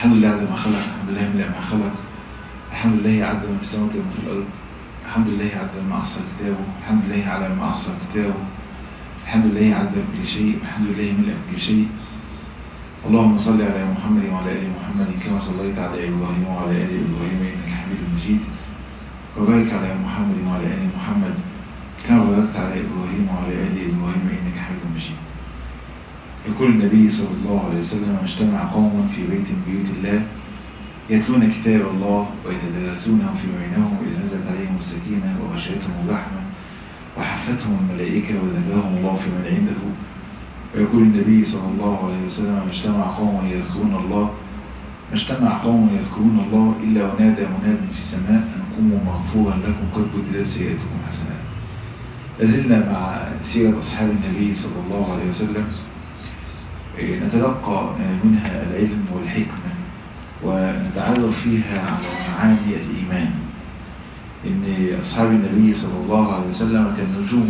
الحمد لله على ما خلق الحمد لله من ما خلق الحمد لله عد ما في السماوات وما في الأرض الحمد لله عد ما أحصى كتابه الحمد لله على ما أحصى كتابه الحمد لله عد كل شيء الحمد لله ملء كل شيء اللهم صل على محمد وعلى آل محمد كما صليت على إبراهيم وعلى آل إبراهيم إنك حميد مجيد وبارك على محمد وعلى آل محمد كما باركت على إبراهيم وعلى آل إبراهيم إنك حميد مجيد يقول النبي صلى الله عليه وسلم اجتمع قوم في بيت من بيوت الله يتلون كتاب الله ويتدرسونه في بينهم إذا نزلت عليهم السكينة وغشيتهم الرحمة وحفتهم الملائكة وذكرهم الله في من عنده ويقول النبي صلى الله عليه وسلم ما اجتمع قوم يذكرون الله ما اجتمع قوم يذكرون الله إلا ونادى مناد في السماء أن قوموا مغفورا لكم قد بدلت سيئاتكم حسنات لازلنا مع سيرة أصحاب النبي صلى الله عليه وسلم نتلقى منها العلم والحكمة ونتعرف فيها على معاني الإيمان إن أصحاب النبي صلى الله عليه وسلم كالنجوم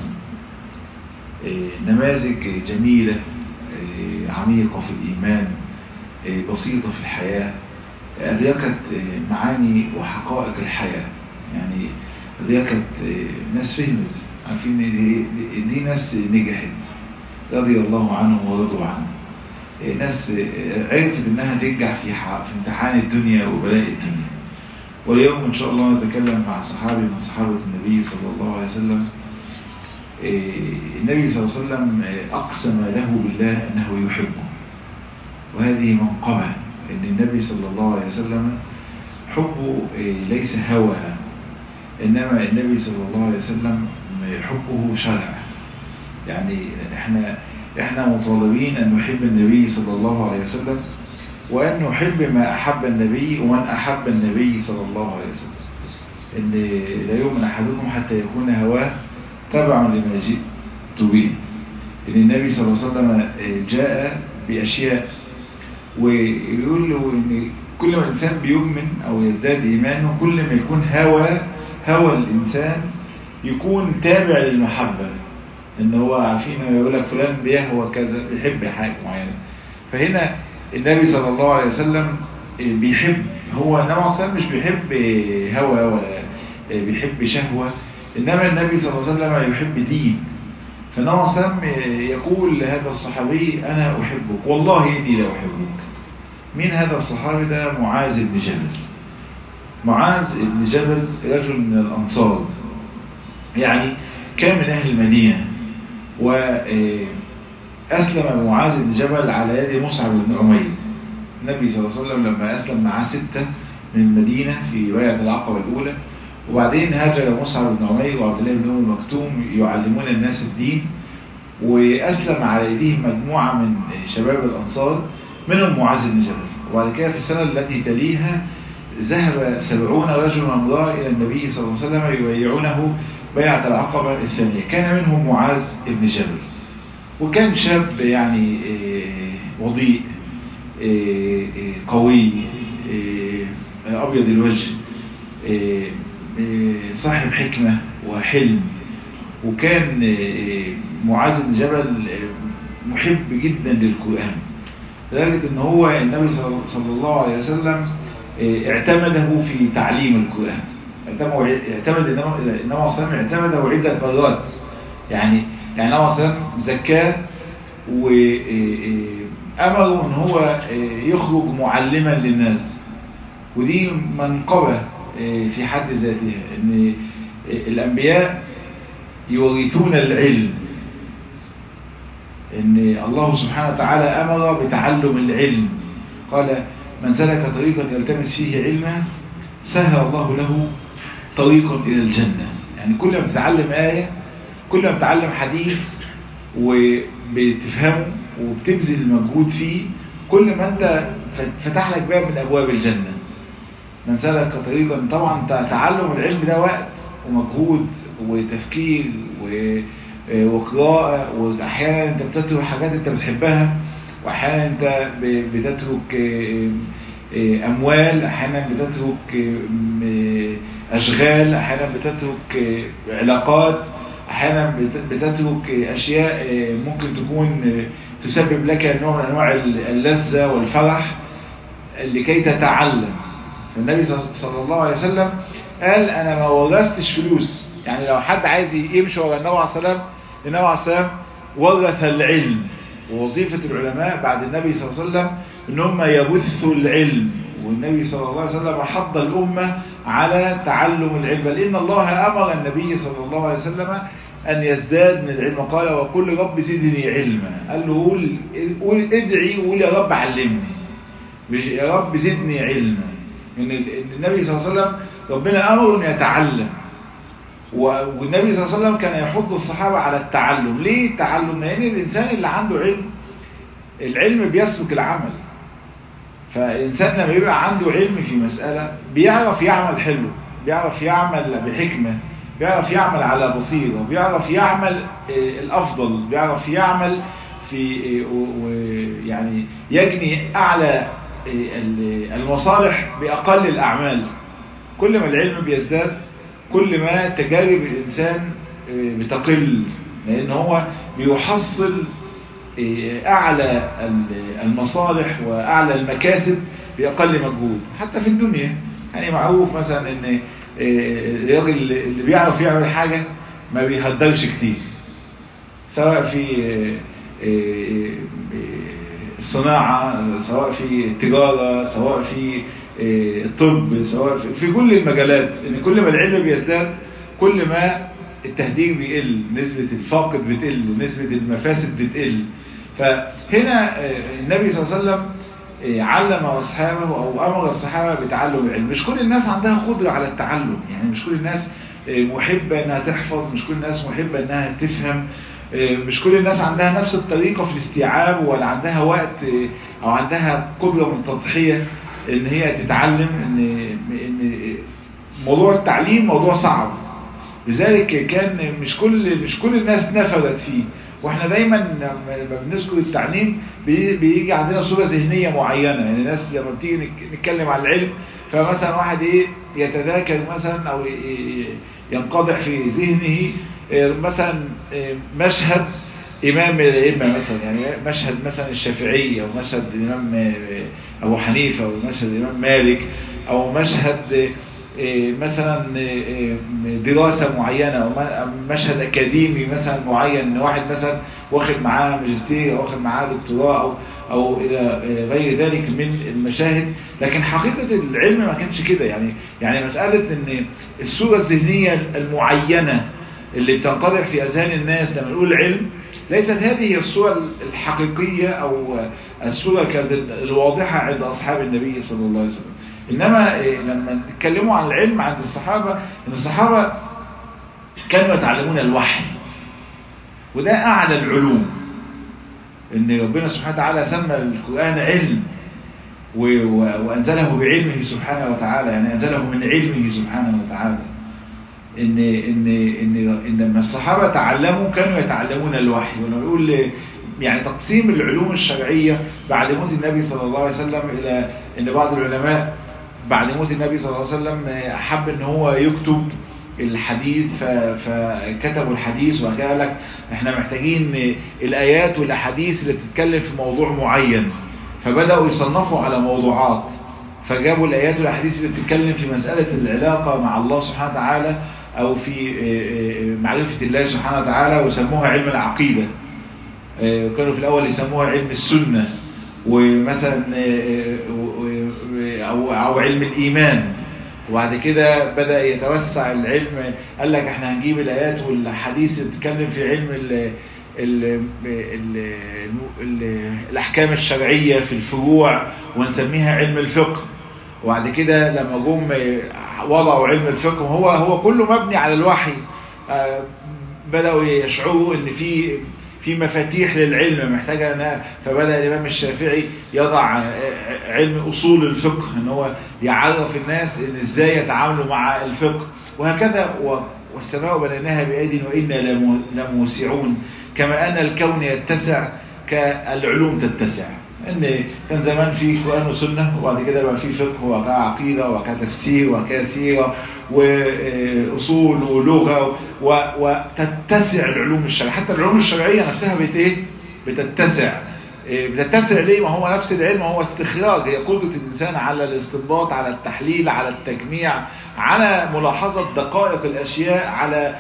نماذج جميلة عميقة في الإيمان بسيطة في الحياة أدركت معاني وحقائق الحياة يعني أدركت ناس فهمت عارفين دي, دي ناس نجحت رضي الله عنهم ورضوا عنه ناس عرفت انها تنجح في في امتحان الدنيا وبلاء الدنيا واليوم ان شاء الله نتكلم مع صحابي من صحابة النبي صلى الله عليه وسلم النبي صلى الله عليه وسلم اقسم له بالله انه يحبه وهذه منقبة ان النبي صلى الله عليه وسلم حبه ليس هوى انما النبي صلى الله عليه وسلم حبه شرع يعني احنا احنا مطالبين ان نحب النبي صلى الله عليه وسلم وان نحب ما احب النبي ومن احب النبي صلى الله عليه وسلم ان لا يؤمن احدكم حتى يكون هواه تبعا لما جئت به ان النبي صلى الله عليه وسلم جاء باشياء ويقول له ان كل ما الانسان بيؤمن او يزداد ايمانه كل ما يكون هوى هوى الانسان يكون تابع للمحبه ان هو عارفين يقول لك فلان بيهوى كذا بيحب حاجه معينه فهنا النبي صلى الله عليه وسلم بيحب هو انما اصلا مش بيحب هوى ولا بيحب شهوه انما النبي صلى الله عليه وسلم يحب دين فنبي صلى يقول لهذا الصحابي انا احبك والله اني لا احبك مين هذا الصحابي ده معاذ بن جبل معاذ بن جبل رجل من الانصار يعني كان من اهل المدينه وأسلم معاذ بن جبل على يد مصعب بن عمير النبي صلى الله عليه وسلم لما أسلم معاه ستة من المدينة في بيعة العقبة الأولى وبعدين هاجر مصعب بن عمير وعبد الله بن أم مكتوم يعلمون الناس الدين وأسلم على يديهم مجموعة من شباب الأنصار منهم معاذ بن جبل وبعد كده في السنة التي تليها ذهب سبعون رجلا وامرأة إلى النبي صلى الله عليه وسلم يبايعونه بيعة العقبة الثانية كان منهم معاذ بن جبل وكان شاب يعني وضيء قوي أبيض الوجه صاحب حكمة وحلم وكان معاذ بن جبل محب جدا للقرآن لدرجة ان هو النبي صلى الله عليه وسلم اعتمده في تعليم القرآن اعتمد النبي صلى الله اعتمده عدة مرات يعني يعني النبي صلى زكاه وأمره ان هو يخرج معلما للناس ودي منقبة في حد ذاتها ان الأنبياء يورثون العلم ان الله سبحانه وتعالى أمر بتعلم العلم قال من سلك طريقا يلتمس فيه علما سهل الله له طريق إلى الجنة يعني كل ما تتعلم آية كل ما تتعلم حديث وبتفهمه وبتبذل مجهود فيه كل ما انت فتح لك باب من أبواب الجنة من سلك طريقا طبعا تعلم العلم ده وقت ومجهود وتفكير وقراءة وأحيانا انت بتترك حاجات انت بتحبها وأحيانا انت بتترك أموال أحيانا بتترك أشغال أحيانا بتترك علاقات أحيانا بتترك أشياء ممكن تكون تسبب لك نوع من أنواع اللذة والفرح لكي تتعلم فالنبي صلى الله عليه وسلم قال انا ما ورثتش فلوس يعني لو حد عايز يمشي ورا النبي عليه السلام النبي عليه السلام ورث العلم ووظيفة العلماء بعد النبي صلى الله عليه وسلم ان هم يبثوا العلم والنبي صلى الله عليه وسلم حض الأمة على تعلم العلم بل إن الله أمر النبي صلى الله عليه وسلم أن يزداد من العلم قال وقل رب زدني علما قال له قول, قول ادعي وقول يا رب علمني يا رب زدني علما إن النبي صلى الله عليه وسلم ربنا أمره أن يتعلم والنبي صلى الله عليه وسلم كان يحض الصحابة على التعلم ليه التعلم؟ لأن الإنسان اللي عنده علم العلم بيسبق العمل فالإنسان لما يبقى عنده علم في مسألة بيعرف يعمل حلو بيعرف يعمل بحكمة بيعرف يعمل على بصيرة بيعرف يعمل الأفضل بيعرف يعمل في يعني يجني أعلى المصالح بأقل الأعمال كل ما العلم بيزداد كل ما تجارب الإنسان بتقل لأن هو بيحصل أعلى المصالح وأعلى المكاسب بأقل مجهود حتى في الدنيا يعني معروف مثلا ان الراجل اللي بيعرف يعمل حاجة ما بيهدرش كتير سواء في الصناعة سواء في التجارة سواء في الطب سواء في كل المجالات ان كل ما العلم بيزداد كل ما التهدير بيقل نسبة الفاقد بتقل نسبة المفاسد بتقل فهنا النبي صلى الله عليه وسلم علم أصحابه أو أمر الصحابة بتعلم العلم مش كل الناس عندها قدرة على التعلم يعني مش كل الناس محبة أنها تحفظ مش كل الناس محبة أنها تفهم مش كل الناس عندها نفس الطريقة في الاستيعاب ولا عندها وقت أو عندها قدرة من التضحية ان هي تتعلم ان, إن موضوع التعليم موضوع صعب لذلك كان مش كل مش كل الناس نفذت فيه واحنا دايما لما بنذكر التعليم بيجي عندنا صورة ذهنية معينة يعني الناس لما بتيجي نتكلم عن العلم فمثلا واحد ايه يتذاكر مثلا او ينقضح في ذهنه مثلا مشهد إمام الأئمة مثلا يعني مشهد مثلا الشافعي أو مشهد الإمام أبو حنيفة أو مشهد الإمام مالك أو مشهد مثلا دراسة معينة أو مشهد أكاديمي مثلا معين واحد مثلا واخد معاه ماجستير أو واخد معاه دكتوراه أو, أو إلى غير ذلك من المشاهد لكن حقيقة العلم ما كانش كده يعني يعني مسألة أن الصورة الذهنية المعينة اللي بتنقضح في أذهان الناس لما نقول علم ليست هذه الصورة الحقيقية أو الصورة كانت الواضحة عند أصحاب النبي صلى الله عليه وسلم إنما لما نتكلموا عن العلم عند الصحابة إن الصحابة كانوا يتعلمون الوحي وده أعلى العلوم إن ربنا سبحانه وتعالى سمى القرآن علم وأنزله بعلمه سبحانه وتعالى يعني أنزله من علمه سبحانه وتعالى ان ان ان ان لما الصحابه تعلموا كانوا يتعلمون الوحي ولما يقول يعني تقسيم العلوم الشرعيه بعد موت النبي صلى الله عليه وسلم الى ان بعض العلماء بعد موت النبي صلى الله عليه وسلم حب ان هو يكتب الحديث فكتبوا الحديث وقال قال لك احنا محتاجين الايات والاحاديث اللي بتتكلم في موضوع معين فبداوا يصنفوا على موضوعات فجابوا الآيات والأحاديث اللي بتتكلم في مسألة العلاقة مع الله سبحانه وتعالى أو في معرفة الله سبحانه وتعالى وسموها علم العقيدة كانوا في الأول يسموها علم السنة ومثلا أو, أو علم الإيمان وبعد كده بدأ يتوسع العلم قال لك احنا هنجيب الآيات والحديث اللي بتتكلم في علم ال ال ال ال الأحكام الشرعية في الفروع ونسميها علم الفقه وبعد كده لما جم وضعوا علم الفقه هو هو كله مبني على الوحي بدأوا يشعروا ان في في مفاتيح للعلم محتاجة أنا فبدأ الإمام الشافعي يضع علم أصول الفقه ان هو يعرف الناس ان ازاي يتعاملوا مع الفقه وهكذا والسماء بنيناها بأيد وإنا لموسعون كما أن الكون يتسع كالعلوم تتسع ان كان زمان في قرآن وسنة وبعد كده بقى في فقه وكعقيدة وكتفسير وكسيرة وأصول ولغة وتتسع العلوم الشرعية حتى العلوم الشرعية نفسها بت ايه بتتسع بتتسع ليه ما هو نفس العلم هو استخراج هي قدرة الإنسان على الاستنباط على التحليل على التجميع على ملاحظة دقائق الأشياء على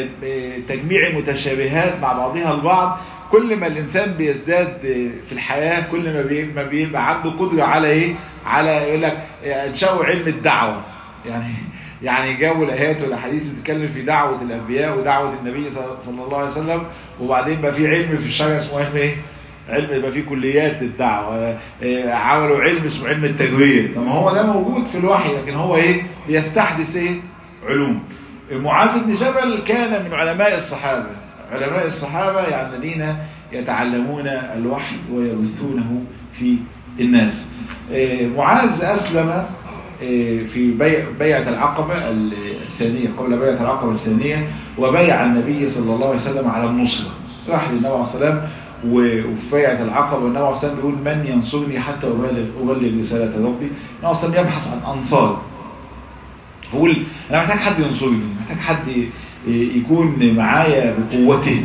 تجميع المتشابهات مع بعضها البعض كل ما الإنسان بيزداد في الحياة كل ما بيبقى عنده قدرة على إيه على يقول لك انشأوا علم الدعوة يعني يعني جو الآيات والأحاديث بتتكلم في دعوة الأنبياء ودعوة النبي صلى الله عليه وسلم وبعدين بقى في علم في الشرع اسمه علم إيه علم يبقى فيه كليات الدعوة عملوا علم اسمه علم التجويد طب هو ده موجود في الوحي لكن هو ايه بيستحدث ايه علوم معاذ بن جبل كان من علماء الصحابة علماء الصحابة يعني الذين يتعلمون الوحي ويبثونه في الناس معاذ أسلم في بيع بيعة العقبة الثانية قبل بيعة العقبة الثانية وبيع النبي صلى الله عليه وسلم على النصرة راح للنبي عليه السلام وفي بيعة العقبة والنبي عليه السلام بيقول من ينصرني حتى أبلغ, أبلغ رسالة ربي النبي عليه السلام يبحث عن أنصار بقول أنا محتاج حد ينصرني محتاج حد يكون معايا بقوته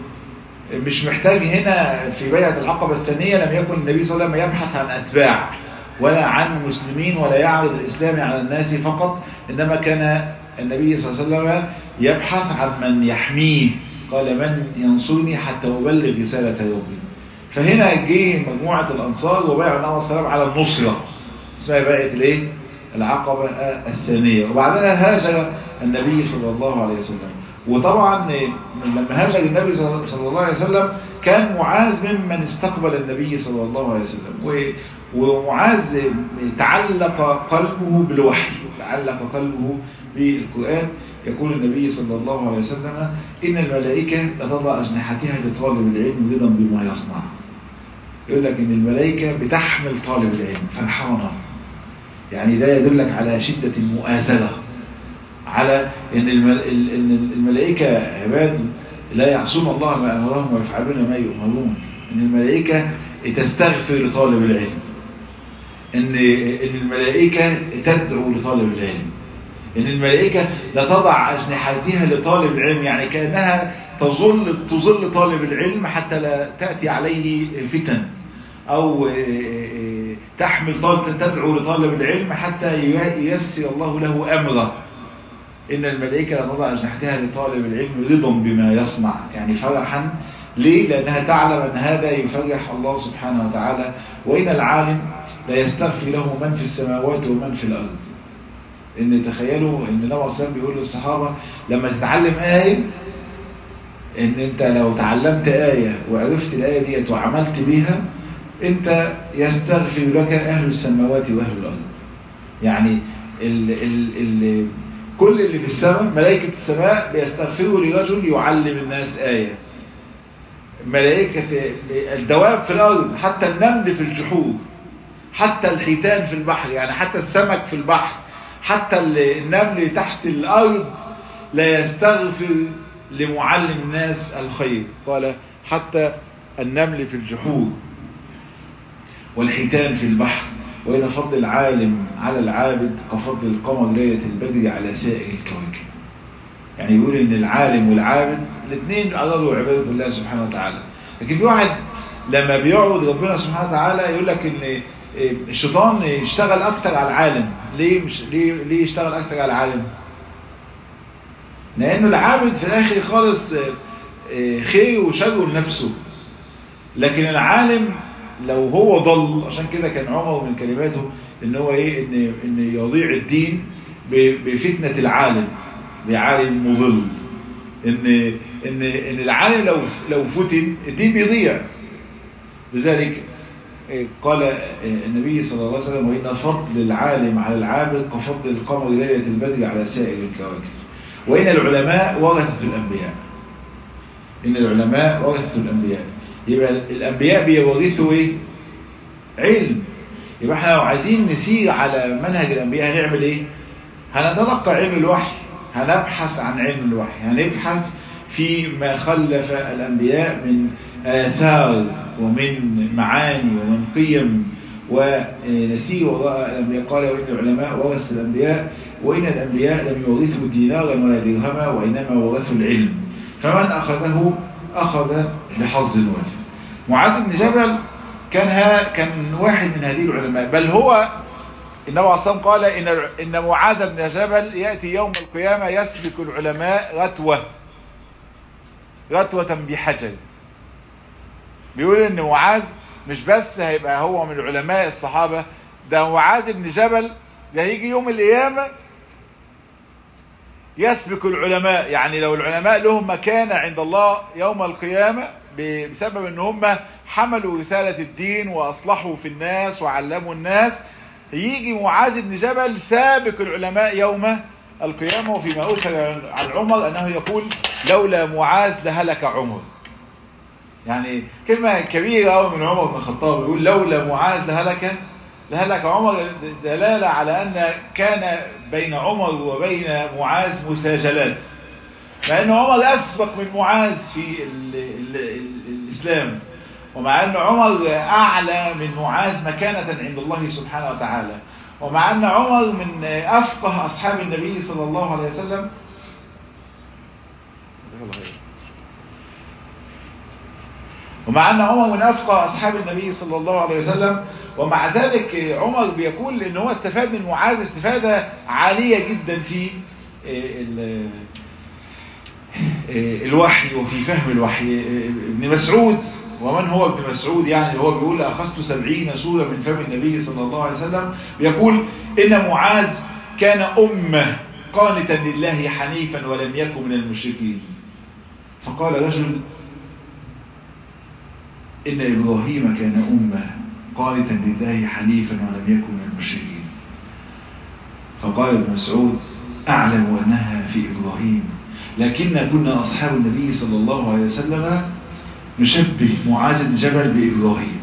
مش محتاج هنا في بيعة العقبة الثانية لم يكن النبي صلى الله عليه وسلم يبحث عن أتباع ولا عن مسلمين ولا يعرض الإسلام على الناس فقط إنما كان النبي صلى الله عليه وسلم يبحث عن من يحميه قال من ينصرني حتى أبلغ رسالة ربي فهنا جه مجموعة الأنصار وبايعوا النبي صلى الله عليه وسلم على النصرة اسمها بيعة الايه؟ العقبة الثانية وبعدها هاجر النبي صلى الله عليه وسلم وطبعا لما هاجر النبي صلى الله عليه وسلم كان معاذ ممن استقبل النبي صلى الله عليه وسلم ومعاذ تعلق قلبه بالوحي تعلق قلبه بالقرآن يقول النبي صلى الله عليه وسلم إن الملائكة لتضع أجنحتها لطالب العلم رضا بما يصنع يقول لك إن الملائكة بتحمل طالب العلم فرحانة يعني ده يدلك على شدة المؤازرة على إن الملائكة عباد لا يعصون الله ما أمرهم ويفعلون ما يؤمرون إن الملائكة تستغفر لطالب العلم إن, إن الملائكة تدعو لطالب العلم إن الملائكة لا تضع أجنحتها لطالب العلم يعني كأنها تظل تظل طالب العلم حتى لا تأتي عليه فتن أو تحمل طالب تدعو لطالب العلم حتى ييسر الله له أمره إن الملائكة لا تضع أجنحتها لطالب العلم رضا بما يصنع يعني فرحا ليه؟ لأنها تعلم أن هذا يفرح الله سبحانه وتعالى وإن العالم لا يستغفر له من في السماوات ومن في الأرض إن تخيلوا إن النبي صلى الله عليه وسلم بيقول للصحابة لما تتعلم آية إن أنت لو تعلمت آية وعرفت الآية ديت وعملت بيها أنت يستغفر لك أهل السماوات وأهل الأرض يعني ال ال ال كل اللي في السماء ملائكة السماء بيستغفروا لرجل يعلم الناس آية ملائكة الدواب في الأرض حتى النمل في الجحور حتى الحيتان في البحر يعني حتى السمك في البحر حتى النمل تحت الأرض لا يستغفر لمعلم الناس الخير قال حتى النمل في الجحور والحيتان في البحر وإن فضل العالم على العابد كفضل القمر ليلة البدر على سائر الكواكب يعني يقول ان العالم والعابد الاثنين أرادوا عبادة الله سبحانه وتعالى لكن في واحد لما بيعبد ربنا سبحانه وتعالى يقول لك ان الشيطان يشتغل اكتر على العالم ليه مش ليه ليه يشتغل اكتر على العالم لانه العابد في الاخر خالص خير وشر لنفسه لكن العالم لو هو ضل عشان كده كان عمر من كلماته ان هو ايه ان ان يضيع الدين بفتنه العالم بعالم مضل ان ان ان العالم لو لو فتن الدين بيضيع لذلك قال النبي صلى الله عليه وسلم وإن فضل العالم على العابد كفضل القمر ليلة البدر على سائر الكواكب وإن العلماء ورثة الأنبياء إن العلماء ورثة الأنبياء يبقى الأنبياء بيورثوا إيه؟ علم يبقى احنا لو عايزين نسير على منهج الأنبياء هنعمل إيه؟ هنتلقى علم الوحي هنبحث عن علم الوحي هنبحث في ما خلف الأنبياء من آثار ومن معاني ومن قيم ونسير وراء الأنبياء قال وإن العلماء ورث الأنبياء وإن الأنبياء لم يورثوا دينارا ولا درهما وإنما ورثوا العلم فمن أخذه أخذ بحظ وافر معاذ بن جبل كان ها كان واحد من هذه العلماء بل هو النبي عليه الصلاة قال إن, إن معاذ بن جبل يأتي يوم القيامة يسبق العلماء غتوة غتوة بحجر بيقول إن معاذ مش بس هيبقى هو من علماء الصحابة ده معاذ بن جبل ده هيجي يوم القيامة يسبق العلماء يعني لو العلماء لهم مكانة عند الله يوم القيامة بسبب ان هم حملوا رسالة الدين واصلحوا في الناس وعلموا الناس يجي معاذ بن جبل سابق العلماء يوم القيامة وفيما أشهر عن عمر أنه يقول لولا معاذ لهلك عمر يعني كلمة كبيرة أوي من عمر بن الخطاب يقول لولا معاذ لهلك لهلك عمر دلالة على أن كان بين عمر وبين معاذ مساجلات مع أن عمر أسبق من معاذ في ال ال ال الإسلام ومع أن عمر أعلى من معاذ مكانة عند الله سبحانه وتعالى ومع أن عمر من أفقه أصحاب النبي صلى الله عليه وسلم ومع أن عمر من أفقه أصحاب النبي صلى الله عليه وسلم ومع ذلك عمر بيقول ان هو استفاد من معاذ استفادة عالية جدا في الوحي وفي فهم الوحي ابن مسعود ومن هو ابن مسعود يعني هو بيقول أخذت سبعين سورة من فم النبي صلى الله عليه وسلم بيقول إن معاذ كان أمة قانتا لله حنيفا ولم يكن من المشركين فقال رجل إن إبراهيم كان أمة قانتا لله حنيفا ولم يكن من المشركين فقال ابن مسعود أعلم أنها في إبراهيم لكن كنا أصحاب النبي صلى الله عليه وسلم نشبه معاذ بن جبل بإبراهيم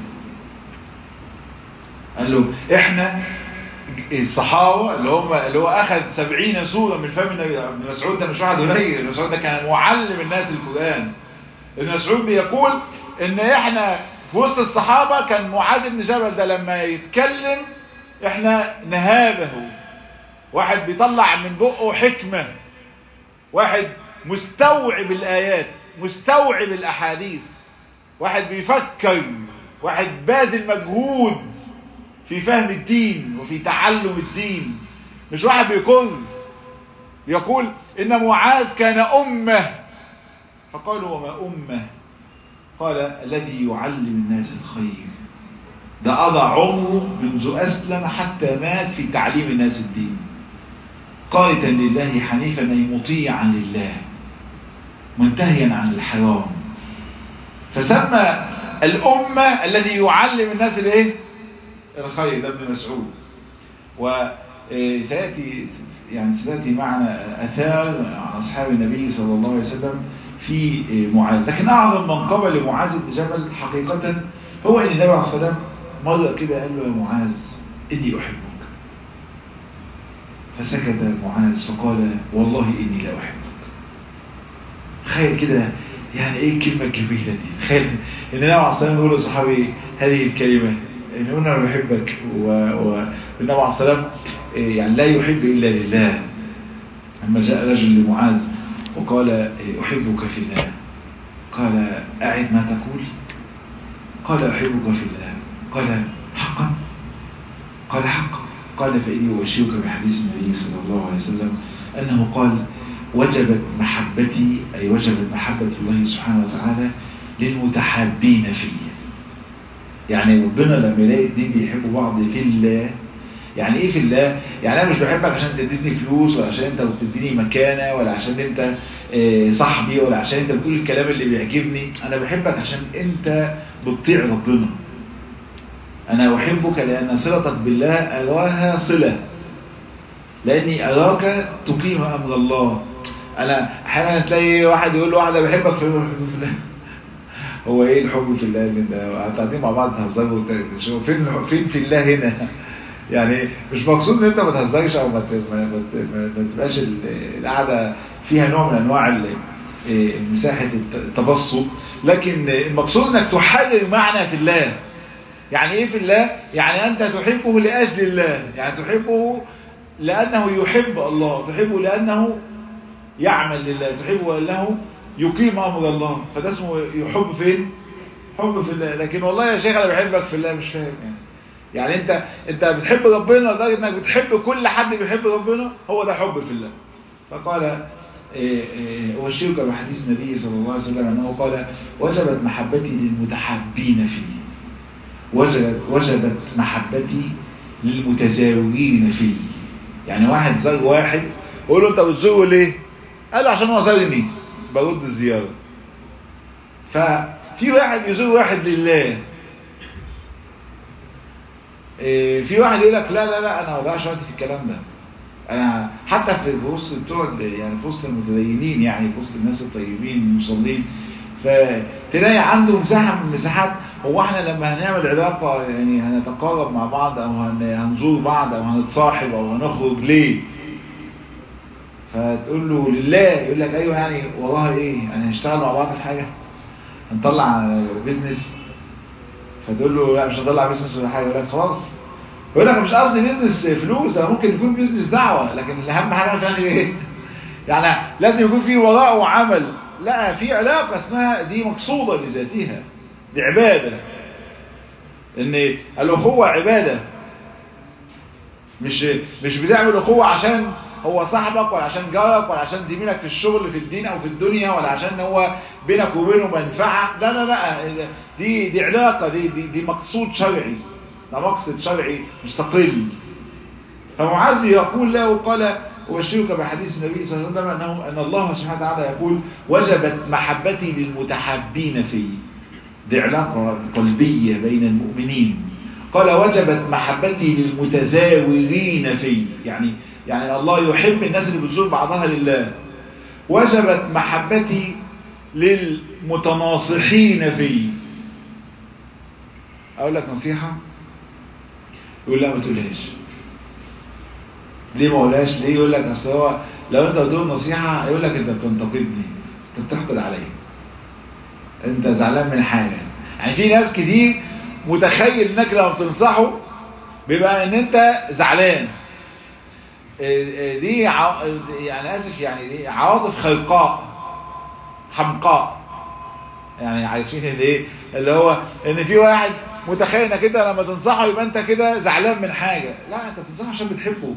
قال له إحنا الصحابة اللي هم اللي هو أخذ سبعين سورة من فم النبي ابن مسعود ده مش واحد قليل ابن مسعود ده كان معلم الناس القرآن ابن مسعود بيقول إن إحنا في وسط الصحابة كان معاذ بن جبل ده لما يتكلم إحنا نهابه واحد بيطلع من بقه حكمة واحد مستوعب الآيات مستوعب الأحاديث واحد بيفكر واحد باذل مجهود في فهم الدين وفي تعلم الدين مش واحد بيقول يقول إن معاذ كان أمة فقالوا وما أمة قال الذي يعلم الناس الخير ده قضى عمره منذ أسلم حتى مات في تعليم الناس الدين قائدا لله حنيفا أي مطيعا لله منتهيا عن الحرام فسمى الأمة الذي يعلم الناس الايه الخير ده ابن مسعود وسيأتي يعني سيأتي معنا أثار عن أصحاب النبي صلى الله عليه وسلم في معاذ لكن أعظم من قبل معاذ بن جبل حقيقة هو أن النبي عليه الصلاة والسلام مرة كده قال له يا معاذ إني أحبك فسكت معاذ فقال والله إني لا أحبك تخيل كده يعني ايه الكلمة الجميلة دي تخيل ان النبي عليه الصلاة يقول لصحابي هذه الكلمة ان انا بحبك والنبي عليه الصلاة يعني لا يحب الا لله لما جاء رجل لمعاذ وقال احبك في الله قال اعد ما تقول قال احبك في الله قال حقا قال حقا قال فإني أبشرك بحديث النبي صلى الله عليه وسلم أنه قال وجبت محبتي أي وجبت محبة الله سبحانه وتعالى للمتحابين فيه يعني ربنا لما يلاقي اتنين بيحبوا بعض في الله يعني ايه في الله يعني انا مش بحبك عشان تديني فلوس ولا عشان انت بتديني مكانة ولا عشان انت صاحبي ولا عشان انت بتقول الكلام اللي بيعجبني انا بحبك عشان انت بتطيع ربنا انا احبك لان صلتك بالله اراها صلة لاني اراك تقيم امر الله انا احيانا تلاقي واحد يقول له واحده بحبك في الله هو ايه الحب في الله اللي ده قاعدين مع بعض تهزروا وتشوفوا فين فين في الله هنا يعني مش مقصود ان انت ما تهزرش او ما ما تبقاش القعده فيها نوع من انواع مساحه التبسط لكن المقصود انك تحرر معنى في الله يعني ايه في الله يعني انت تحبه لاجل الله يعني تحبه لانه يحب الله تحبه لانه يعمل لله تحبه لأنه يقيم أمر الله فده اسمه يحب فين حب في الله لكن والله يا شيخ انا بحبك في الله مش فاهم يعني يعني انت انت بتحب ربنا لدرجه انك بتحب كل حد بيحب ربنا هو ده حب في الله فقال أبشرك بحديث النبي صلى الله عليه وسلم أنه قال وجبت محبتي للمتحابين فيه وجبت, وجبت محبتي للمتزاورين فيه يعني واحد زار واحد يقول له انت بتزوره ليه قال له عشان هو زارني برد الزيارة ففي واحد يزور واحد لله في واحد يقول لك لا لا لا انا ما بقاش وقت في الكلام ده انا حتى في وسط بتوع يعني في وسط المتدينين يعني في وسط الناس الطيبين المصلين فتلاقي عنده مساحه من المساحات هو احنا لما هنعمل علاقه يعني هنتقارب مع بعض او هنزور بعض او هنتصاحب او هنخرج ليه فتقول له لله يقول لك ايوه يعني والله ايه يعني هنشتغل مع بعض في حاجه هنطلع بيزنس فتقول له لا مش هطلع بيزنس ولا حاجه يقول لك خلاص يقول لك مش قصدي بيزنس فلوس انا ممكن يكون بيزنس دعوه لكن الاهم حاجه في الاخر ايه يعني لازم يكون في وراء وعمل لا في علاقه اسمها دي مقصوده لذاتها دي عباده ان الاخوه عباده مش مش بتعمل اخوه عشان هو صاحبك ولا عشان جارك ولا عشان زميلك في الشغل في الدين او في الدنيا ولا عشان هو بينك وبينه منفعه لا لا لا دي دي علاقه دي دي, دي مقصود شرعي ده مقصد شرعي مستقل فمعاذ يقول له قال أبشرك بحديث النبي صلى الله عليه وسلم أنه أن الله سبحانه وتعالى يقول وجبت محبتي للمتحابين فيه دي علاقة قلبية بين المؤمنين قال وجبت محبتي للمتزاورين فيه يعني يعني الله يحب الناس اللي بتزور بعضها لله وجبت محبتي للمتناصحين فيه اقول لك نصيحة يقول لا ما تقولهاش ليه ما اقولهاش ليه يقول لك اصل هو لو انت بتقول نصيحة يقول لك انت بتنتقدني انت بتحقد عليا انت زعلان من حاجة يعني في ناس كتير متخيل انك لما بتنصحه بيبقى ان انت زعلان دي ع... يعني اسف يعني دي عواطف خلقاء حمقاء يعني عايشين الايه اللي هو ان في واحد متخيل انك انت لما تنصحه يبقى انت كده زعلان من حاجه لا انت تنصحه عشان بتحبه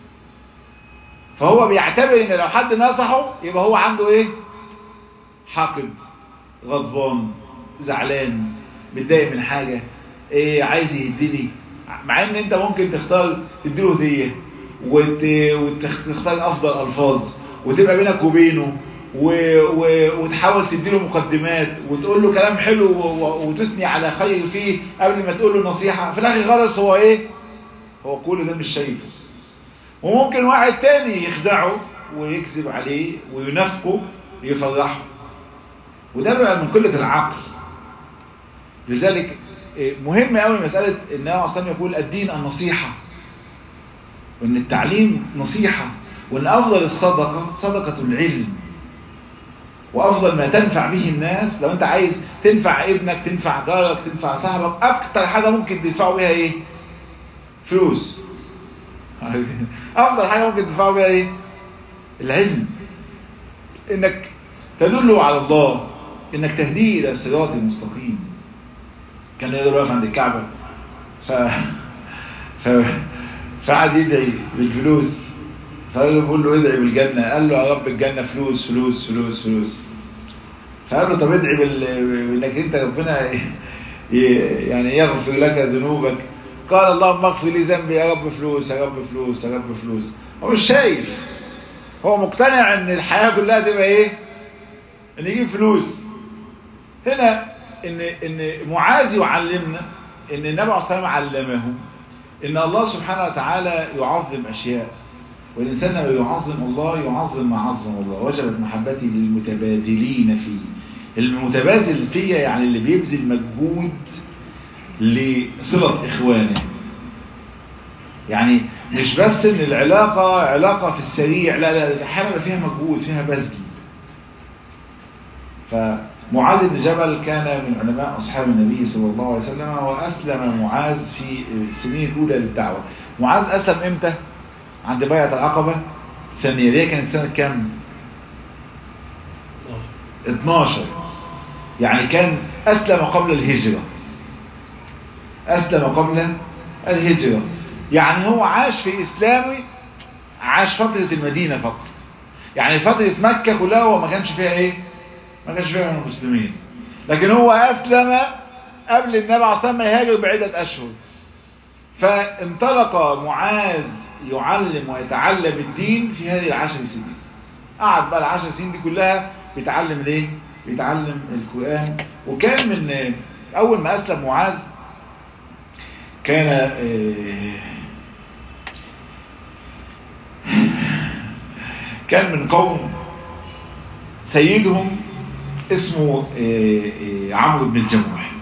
فهو بيعتبر ان لو حد نصحه يبقى هو عنده ايه حاقد غضبان زعلان متضايق من حاجه ايه عايز يهدني مع ان انت ممكن تختار تديله هديه وت... وتختار افضل الفاظ وتبقى بينك وبينه و... و... وتحاول تديله مقدمات وتقول له كلام حلو و... وتثني على خير فيه قبل ما تقول له نصيحة في الاخر خالص هو ايه هو كل ده مش شايفه وممكن واحد تاني يخدعه ويكذب عليه وينافقه يفرحه وده بقى من قلة العقل لذلك مهم قوي مسألة ان هو اصلا يقول الدين النصيحة وان التعليم نصيحة وان افضل الصدقة صدقة العلم وافضل ما تنفع به الناس لو انت عايز تنفع ابنك تنفع جارك تنفع صاحبك اكتر حاجة ممكن تدفعوا بيها ايه فلوس افضل حاجة ممكن تدفعوا بيها ايه العلم انك تدله على الله انك تهديه الى الصراط المستقيم كان يقدر واقف عند الكعبة ف... ف... فقعد يدعي بالفلوس فقال له بقول له ادعي بالجنة قال له يا رب الجنة فلوس فلوس فلوس فلوس فقال له طب ادعي بال... بانك انت ربنا ي... يعني يغفر لك ذنوبك قال اللهم اغفر لي ذنبي يا رب فلوس يا رب فلوس يا رب فلوس هو مش شايف هو مقتنع ان الحياة كلها تبقى ايه ان يجيب فلوس هنا ان ان معاذ يعلمنا ان النبي عليه الصلاه والسلام علمهم ان الله سبحانه وتعالى يعظم اشياء والانسان لما يعظم الله يعظم ما عظم الله وجبت محبتي للمتبادلين فيه المتبادل فيه يعني اللي بيبذل مجهود لصله اخوانه يعني مش بس ان العلاقه علاقه في السريع لا لا احيانا فيها مجهود فيها بذل فمعاذ بن جبل كان من علماء أصحاب النبي صلى الله عليه وسلم وأسلم معاذ في السنين الأولى للدعوة معاذ أسلم إمتى؟ عند بيعة العقبة الثانية دي كانت سنة كام؟ 12 12 يعني كان أسلم قبل الهجرة أسلم قبل الهجرة يعني هو عاش في إسلامه عاش فترة المدينة فقط يعني فترة مكة كلها هو ما كانش فيها ايه ما كانش فيها من المسلمين لكن هو أسلم قبل النبي عليه الصلاة والسلام يهاجر بعدة أشهر فانطلق معاذ يعلم ويتعلم الدين في هذه العشر سنين قعد بقى العشر سنين دي كلها بيتعلم الايه بيتعلم القرآن وكان من أول ما أسلم معاذ كان كان من قوم سيدهم اسمه عمرو بن الجموح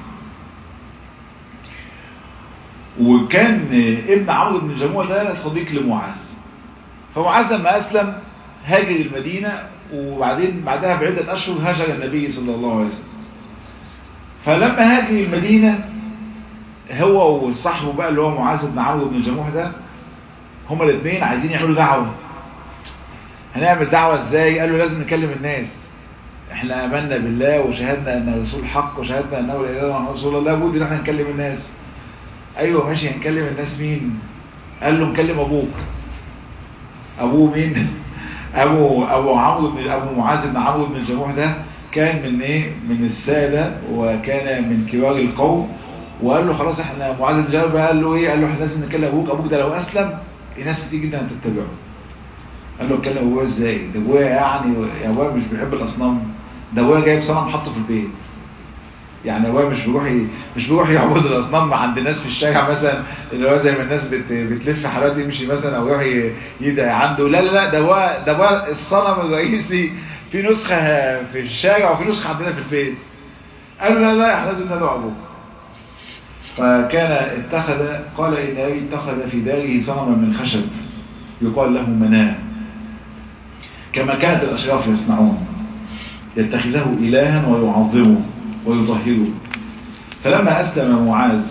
وكان ابن عمرو بن الجموح ده صديق لمعاذ فمعاذ لما أسلم هاجر المدينة وبعدين بعدها بعدة أشهر هاجر النبي صلى الله عليه وسلم فلما هاجر المدينة هو وصاحبه بقى اللي هو معاذ بن عمرو بن الجموح ده هما الاثنين عايزين يعملوا دعوة هنعمل دعوة ازاي قالوا لازم نكلم الناس احنا امنا بالله وشهدنا ان رسول حق وشهدنا انه لا اله الا رسول الله بد ان احنا نكلم الناس ايوه ماشي هنكلم الناس مين قال له نكلم ابوك ابوه مين ابو ابو عمرو بن ابو معاذ بن عمرو بن الجموح ده كان من ايه من الساده وكان من كبار القوم وقال له خلاص احنا معاذ بن جبل قال له ايه قال له احنا لازم نكلم ابوك ابوك ده لو اسلم الناس كتير جدا هتتبعه قال له اتكلم ابويا ازاي ده ابويا يعني يا ابويا مش بيحب الاصنام ده ابويا جايب صنم حطه في البيت يعني ابويا مش بيروح ي... مش بيروح يعبد الاصنام عند ناس في الشارع مثلا اللي هو زي ما الناس بت... بتلف حالات يمشي مثلا او يروح ي... يدعي عنده لا لا لا ده هو ده هو الصنم الرئيسي في نسخه في الشارع وفي نسخه عندنا في البيت قال له لا لا احنا لازم ندعو ابوك فكان اتخذ قال ان ابي اتخذ في داره صنما من خشب يقال له مناه كما كانت الاشراف يصنعون يتخذه الها ويعظمه ويطهره فلما اسلم معاذ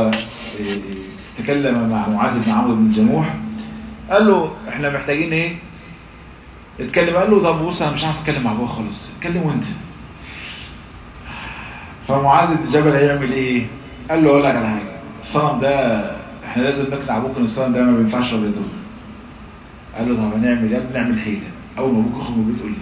وتكلم مع معاذ بن عمرو بن الجموح قال له احنا محتاجين ايه اتكلم قال له طب بص انا مش عارف اتكلم مع ابويا خالص اتكلم وانت فمعاذ بن جبل هيعمل ايه قال له اقول لك على حاجه الصنم ده احنا لازم نقنع ابوك ان الصنم ده ما بينفعش ولا يضر قال له طب هنعمل ايه نعمل حيله اول ما ابوك يخرج من البيت قول لي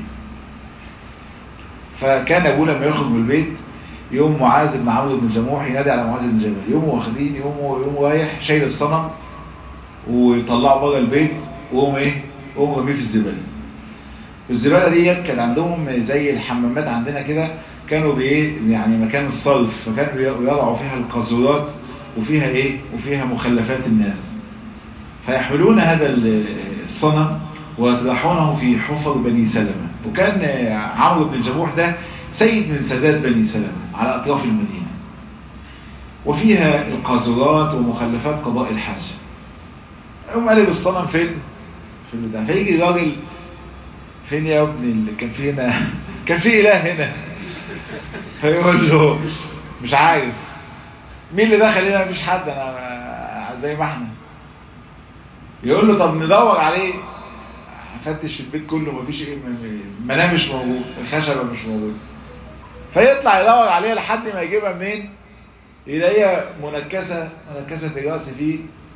فكان ابوه لما يخرج من البيت يوم معاذ بن عمرو بن جموح ينادي على معاذ بن جبل يوم واخدين يوم يوم رايح شايل الصنم ويطلعه بره البيت وهم ايه وهم رميه في الزباله الزباله ديت كان عندهم زي الحمامات عندنا كده كانوا بايه يعني مكان الصرف فكانوا يضعوا فيها القاذورات وفيها ايه وفيها مخلفات الناس فيحملون هذا الصنم ويطرحونه في حفر بني سلمة وكان عمرو بن الجموح ده سيد من سادات بني سلمة على اطراف المدينة وفيها القاذورات ومخلفات قضاء الحاجة يقوم قلب الصنم فين في البتاع فيجي راجل فين يا ابني اللي كان في هنا كان في اله هنا فيقول له مش عارف مين اللي دخل هنا مفيش حد انا زي ما احنا يقول له طب ندور عليه فتش في البيت كله مفيش ايه منام مش موجود الخشبه مش موجود فيطلع يدور عليها لحد ما يجيبها منين يلاقيها منكسه منكسه الراس في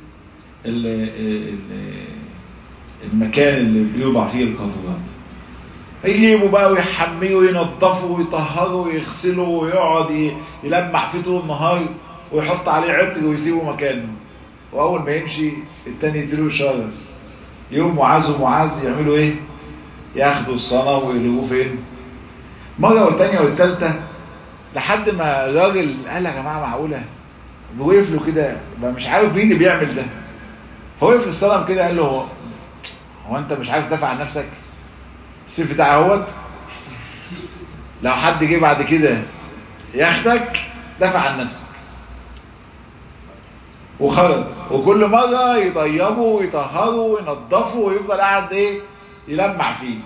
المكان اللي بيوضع فيه القاذورات يجيبوا بقى ويحميه وينضفه ويطهره ويغسله ويقعد يلمع فيه طول النهار ويحط عليه عطر ويسيبه مكانه واول ما يمشي التاني يديله اشاره يوم معاذ ومعاذ يعملوا ايه ياخدوا الصنم ويلقوه فين مره والتانيه والتالته لحد ما الراجل قال يا جماعه معقوله وقف له كده مش عارف مين اللي بيعمل ده فوقف للصنم كده قال له هو هو انت مش عارف تدافع عن نفسك السيف بتاعي اهوت لو حد جه بعد كده ياخدك دافع عن نفسك وخرج وكل مرة يطيبه ويطهره وينضفه ويفضل قاعد ايه يلمع فيه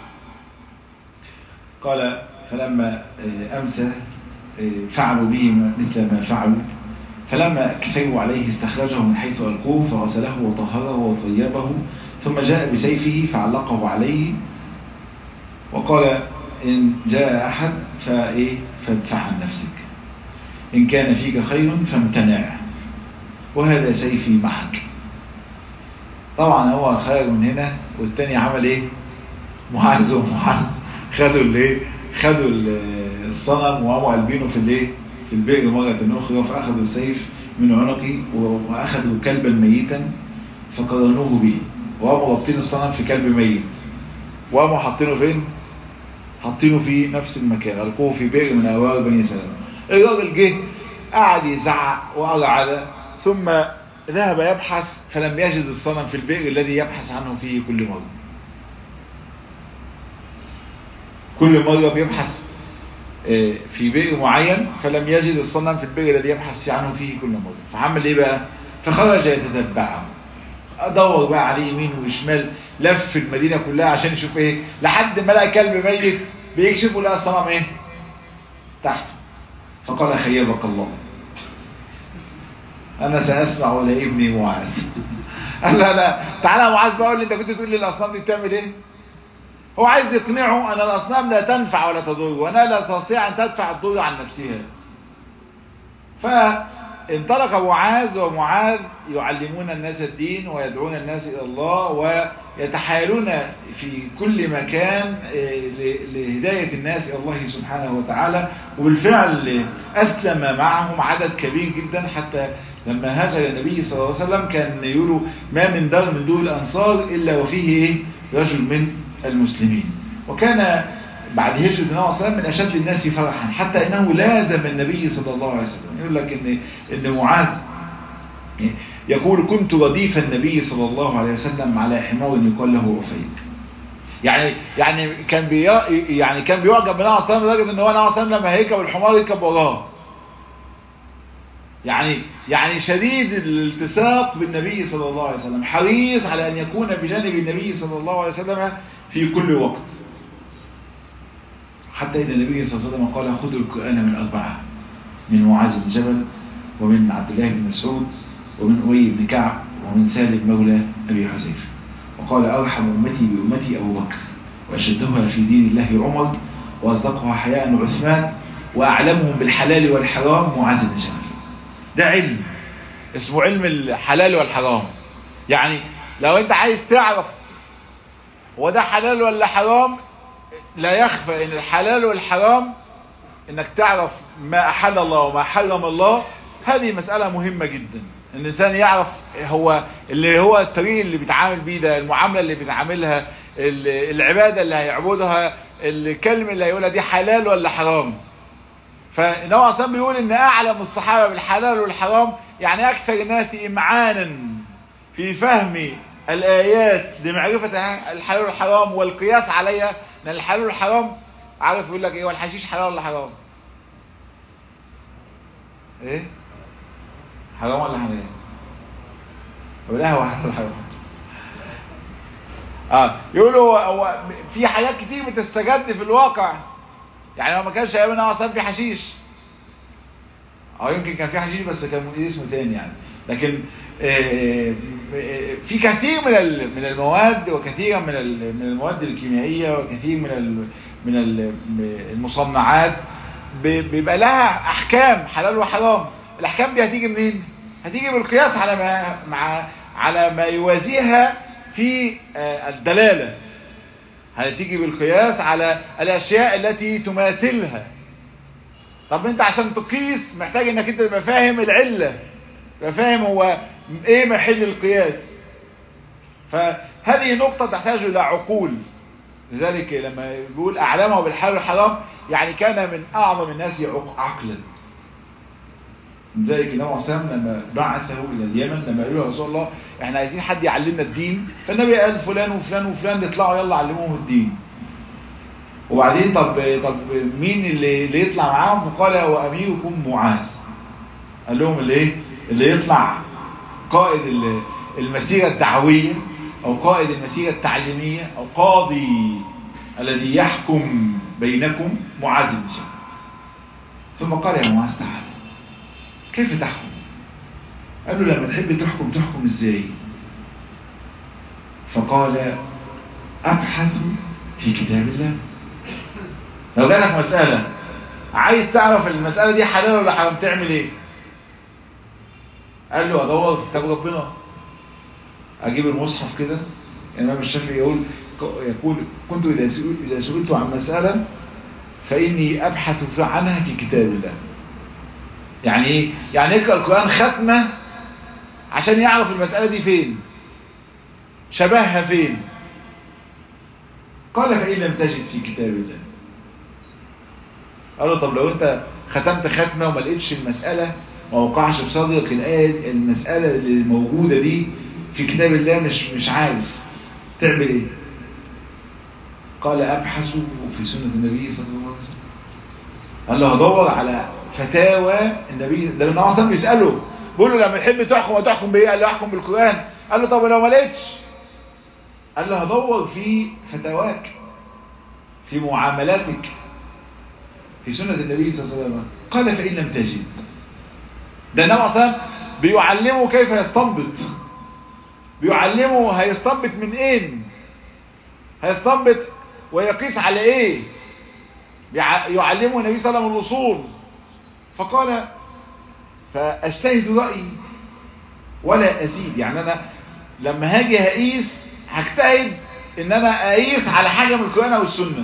قال فلما امسى فعلوا به مثل ما فعلوا فلما كفروا عليه استخرجه من حيث ألقوه فغسله وطهره وطيبه ثم جاء بسيفه فعلقه عليه وقال إن جاء أحد فإيه فادفع عن نفسك إن كان فيك خير فامتنع وهذا سيفي معك طبعا هو خرج من هنا والتاني عمل ايه معاذ ومعاذ خدوا الايه خدوا الصنم وقاموا قلبينه في الايه في البئر مرة أخرى فأخذوا السيف من عنقي وأخذوا كلبا ميتا فقرنوه به وقاموا رابطين الصنم في كلب ميت وقاموا حاطينه فين؟ حاطينه في نفس المكان ألقوه في بئر من أوار بني سلمة الراجل جه قعد يزعق وأرعد ثم ذهب يبحث فلم يجد الصنم في البئر الذي يبحث عنه فيه كل مرة كل مرة بيبحث في بئر معين فلم يجد الصنم في البئر الذي يبحث عنه فيه كل مرة فعمل ايه بقى فخرج يتتبعه ادور بقى عليه يمين وشمال لف المدينة كلها عشان يشوف ايه لحد ما لقى كلب ميت بيكشفه لقى الصنم ايه تحته فقال خيبك الله انا ساسمع لابني معاذ قال لا لا تعالى يا معاذ بقى قول لي انت كنت تقول لي الاصنام دي بتعمل ايه هو عايز يقنعه ان الاصنام لا تنفع ولا تضر وانا لا تستطيع ان تدفع الضر عن نفسها فانطلق معاذ ومعاذ يعلمون الناس الدين ويدعون الناس الى الله ويتحايلون في كل مكان لهداية الناس الى الله سبحانه وتعالى وبالفعل اسلم معهم عدد كبير جدا حتى لما هاجر النبي صلى الله عليه وسلم كان يقولوا ما من دار من دور الانصار الا وفيه رجل من المسلمين وكان بعد هجرة النبي صلى الله عليه وسلم من أشد الناس فرحا حتى إنه لازم النبي صلى الله عليه وسلم يقول لك إن, إن معاذ يقول كنت رديف النبي صلى الله عليه وسلم على حمار يقال له رفيق يعني يعني كان بي يعني كان بيعجب بالنبي صلى الله عليه وسلم لدرجه ان هو النبي صلى الله عليه وسلم لما هيركب الحمار يركب وراه يعني يعني شديد الالتصاق بالنبي صلى الله عليه وسلم حريص على أن يكون بجانب النبي صلى الله عليه وسلم في كل وقت حتى إن النبي صلى الله عليه وسلم قال خذوا القرآن من أربعة من معاذ بن جبل ومن عبد الله بن مسعود ومن أبي بن كعب ومن سالم مولى أبي حذيفة وقال أرحم أمتي بأمتي أبو بكر وأشدها في دين الله عمر وأصدقها حياء عثمان وأعلمهم بالحلال والحرام معاذ بن جبل ده علم اسمه علم الحلال والحرام يعني لو انت عايز تعرف هو ده حلال ولا حرام لا يخفى ان الحلال والحرام انك تعرف ما احل الله وما حرم الله هذه مسألة مهمة جدا ان الانسان يعرف هو اللي هو الطريق اللي بيتعامل بيه ده المعاملة اللي بيتعاملها العبادة اللي هيعبدها الكلمة اللي هيقولها دي حلال ولا حرام فالنبي عليه الصلاه بيقول ان اعلم الصحابه بالحلال والحرام يعني اكثر الناس امعانا في فهم الايات لمعرفه الحلال والحرام والقياس عليها لان الحلال والحرام عارف يقول لك ايه والحشيش حلال ولا حرام ايه حرام ولا حلال ولا هو حلال ولا حرام اه يقولوا هو في حاجات كتير بتستجد في الواقع يعني لو ما كانش ايام النبي صلى في حشيش او يمكن كان في حشيش بس كان اسمه تاني يعني لكن في كثير من من المواد وكثيرا من من المواد الكيميائيه وكثير من من المصنعات بيبقى لها احكام حلال وحرام الاحكام دي هتيجي منين هتيجي بالقياس على ما مع على ما يوازيها في الدلاله هتيجي بالقياس على الاشياء التي تماثلها طب انت عشان تقيس محتاج انك انت تبقى فاهم العلة تبقى فاهم هو ايه محل القياس فهذه نقطة تحتاج الى عقول لذلك لما يقول اعلمه بالحلال والحرام يعني كان من اعظم الناس عقلا لذلك النبي صلى الله عليه وسلم لما بعثه الى اليمن لما قالوا له رسول الله احنا عايزين حد يعلمنا الدين فالنبي قال فلان وفلان وفلان يطلعوا يلا علموهم الدين وبعدين طب طب مين اللي, اللي يطلع معاهم فقال هو اميركم معاذ قال لهم اللي ايه اللي يطلع قائد المسيرة الدعوية او قائد المسيرة التعليمية او قاضي الذي يحكم بينكم معاذ بن جبل ثم قال يا معاذ تعالى كيف تحكم قال له لما تحب تحكم تحكم ازاي فقال ابحث في كتاب الله لو جالك مسألة عايز تعرف المسألة دي حلال ولا حرام تعمل ايه قال له ادور في كتاب ربنا اجيب المصحف كده الامام الشافعي يقول يقول كنت اذا اذا سئلت عن مسألة فاني ابحث عنها في كتاب الله يعني ايه يعني يقرا القران ختمه عشان يعرف المسألة دي فين شبهها فين قال فإن لم تجد في كتاب الله قال له طب لو انت ختمت ختمة وما لقيتش المسألة ما وقعش في صدرك الآية المسألة اللي موجودة دي في كتاب الله مش مش عارف تعمل ايه قال ابحث في سنة النبي صلى الله عليه وسلم قال له هدور على فتاوى النبي ده النبي صلى الله بيسأله بيقول له لما يحب تحكم وتحكم بايه قال له احكم بالقرآن قال له طب لو ما لقيتش قال له هدور في فتاواك في معاملاتك في سنة النبي صلى الله عليه وسلم قال فإن لم تجد ده النبي صلى الله عليه وسلم بيعلمه كيف يستنبط بيعلمه هيستنبط من ايه هيستنبط ويقيس على ايه يعلمه النبي صلى الله عليه وسلم الوصول فقال فاجتهد رأيي ولا ازيد يعني انا لما هاجي هقيس هجتهد ان انا اقيس على حاجة من القرآن والسنة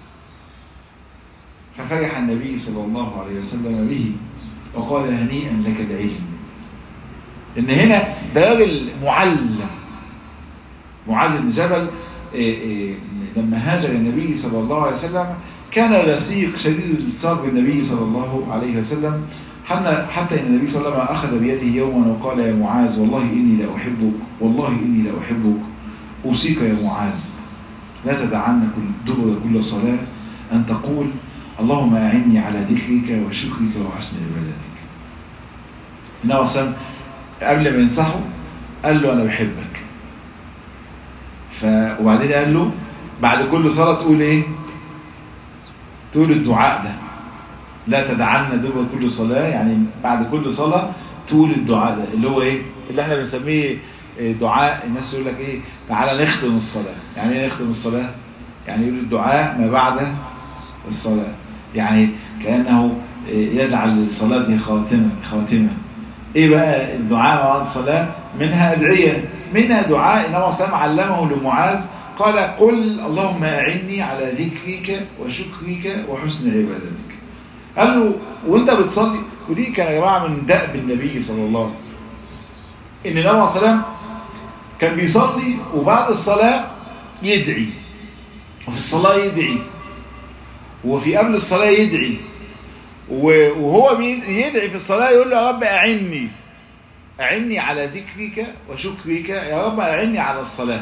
ففرح النبي صلى الله عليه وسلم به وقال هنيئا لك العلم ان هنا ده راجل معلم معاذ بن جبل إيه إيه لما هاجر النبي صلى الله عليه وسلم كان لصيق شديد الالتصاق بالنبي صلى الله عليه وسلم حتى ان النبي صلى الله عليه وسلم اخذ بيده يوما وقال يا معاذ والله اني لا احبك والله اني لا احبك اوصيك يا معاذ لا تدعن كل دبر كل صلاه ان تقول اللهم اعني على ذكرك وشكرك وحسن عبادتك النبي صلى الله عليه وسلم قبل ما ينصحه قال له انا بحبك ف... وبعدين قال له بعد كل صلاة تقول ايه تقول الدعاء ده لا تدعنا دبر كل صلاة يعني بعد كل صلاة تقول الدعاء ده اللي هو ايه اللي احنا بنسميه دعاء الناس يقول لك ايه تعالى نختم الصلاة يعني ايه نختم الصلاة يعني يقول الدعاء ما بعد الصلاة يعني كأنه يجعل الصلاة دي خاتمة خاتمة ايه بقى الدعاء بعد الصلاة منها ادعية منها دعاء انما صلى علمه لمعاذ قال قل اللهم اعني على ذكرك وشكرك وحسن عبادتك قال له وانت بتصلي ودي كان يا جماعه من دأب النبي صلى الله عليه وسلم ان النبي صلى الله عليه وسلم كان بيصلي وبعد الصلاة يدعي وفي الصلاة يدعي وفي قبل الصلاة يدعي وهو يدعي في الصلاة يقول له يا رب أعني أعني على ذكرك وشكرك يا رب أعني على الصلاة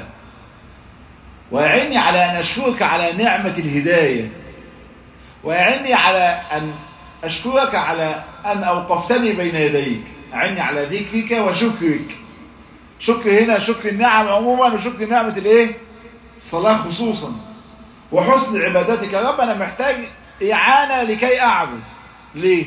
وأعني على أن أشكرك على نعمة الهداية وأعني على أن أشكرك على أن أوقفتني بين يديك أعني على ذكرك وشكرك شكر هنا شكر النعم عموما وشكر نعمة الايه الصلاة خصوصا وحسن عبادتك يا رب أنا محتاج إعانة لكي أعبد ليه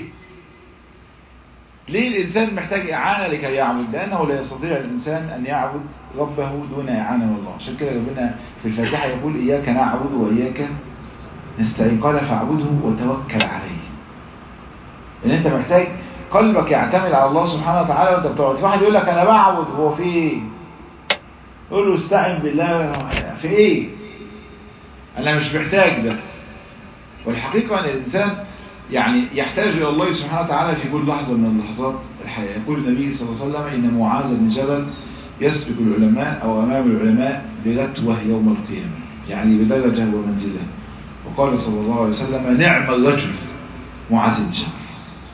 ليه الإنسان محتاج إعانة لكي يعبد لأنه لا يستطيع الإنسان أن يعبد ربه دون إعانة من الله عشان كده ربنا في الفاتحة يقول إياك نعبد وإياك نستعين قال فاعبده وتوكل عليه ان انت محتاج قلبك يعتمد على الله سبحانه وتعالى وانت بتقعد في واحد يقول لك انا بعبد هو في ايه يقول له استعن بالله في ايه انا مش محتاج ده والحقيقة ان الانسان يعني يحتاج الى الله سبحانه وتعالى في كل لحظة من لحظات الحياة يقول النبي صلى الله عليه وسلم ان معاذ بن جبل يسبق العلماء او امام العلماء برتوه يوم القيامة يعني بدرجة ومنزلة وقال صلى الله عليه وسلم نعم الرجل معاذ بن جبل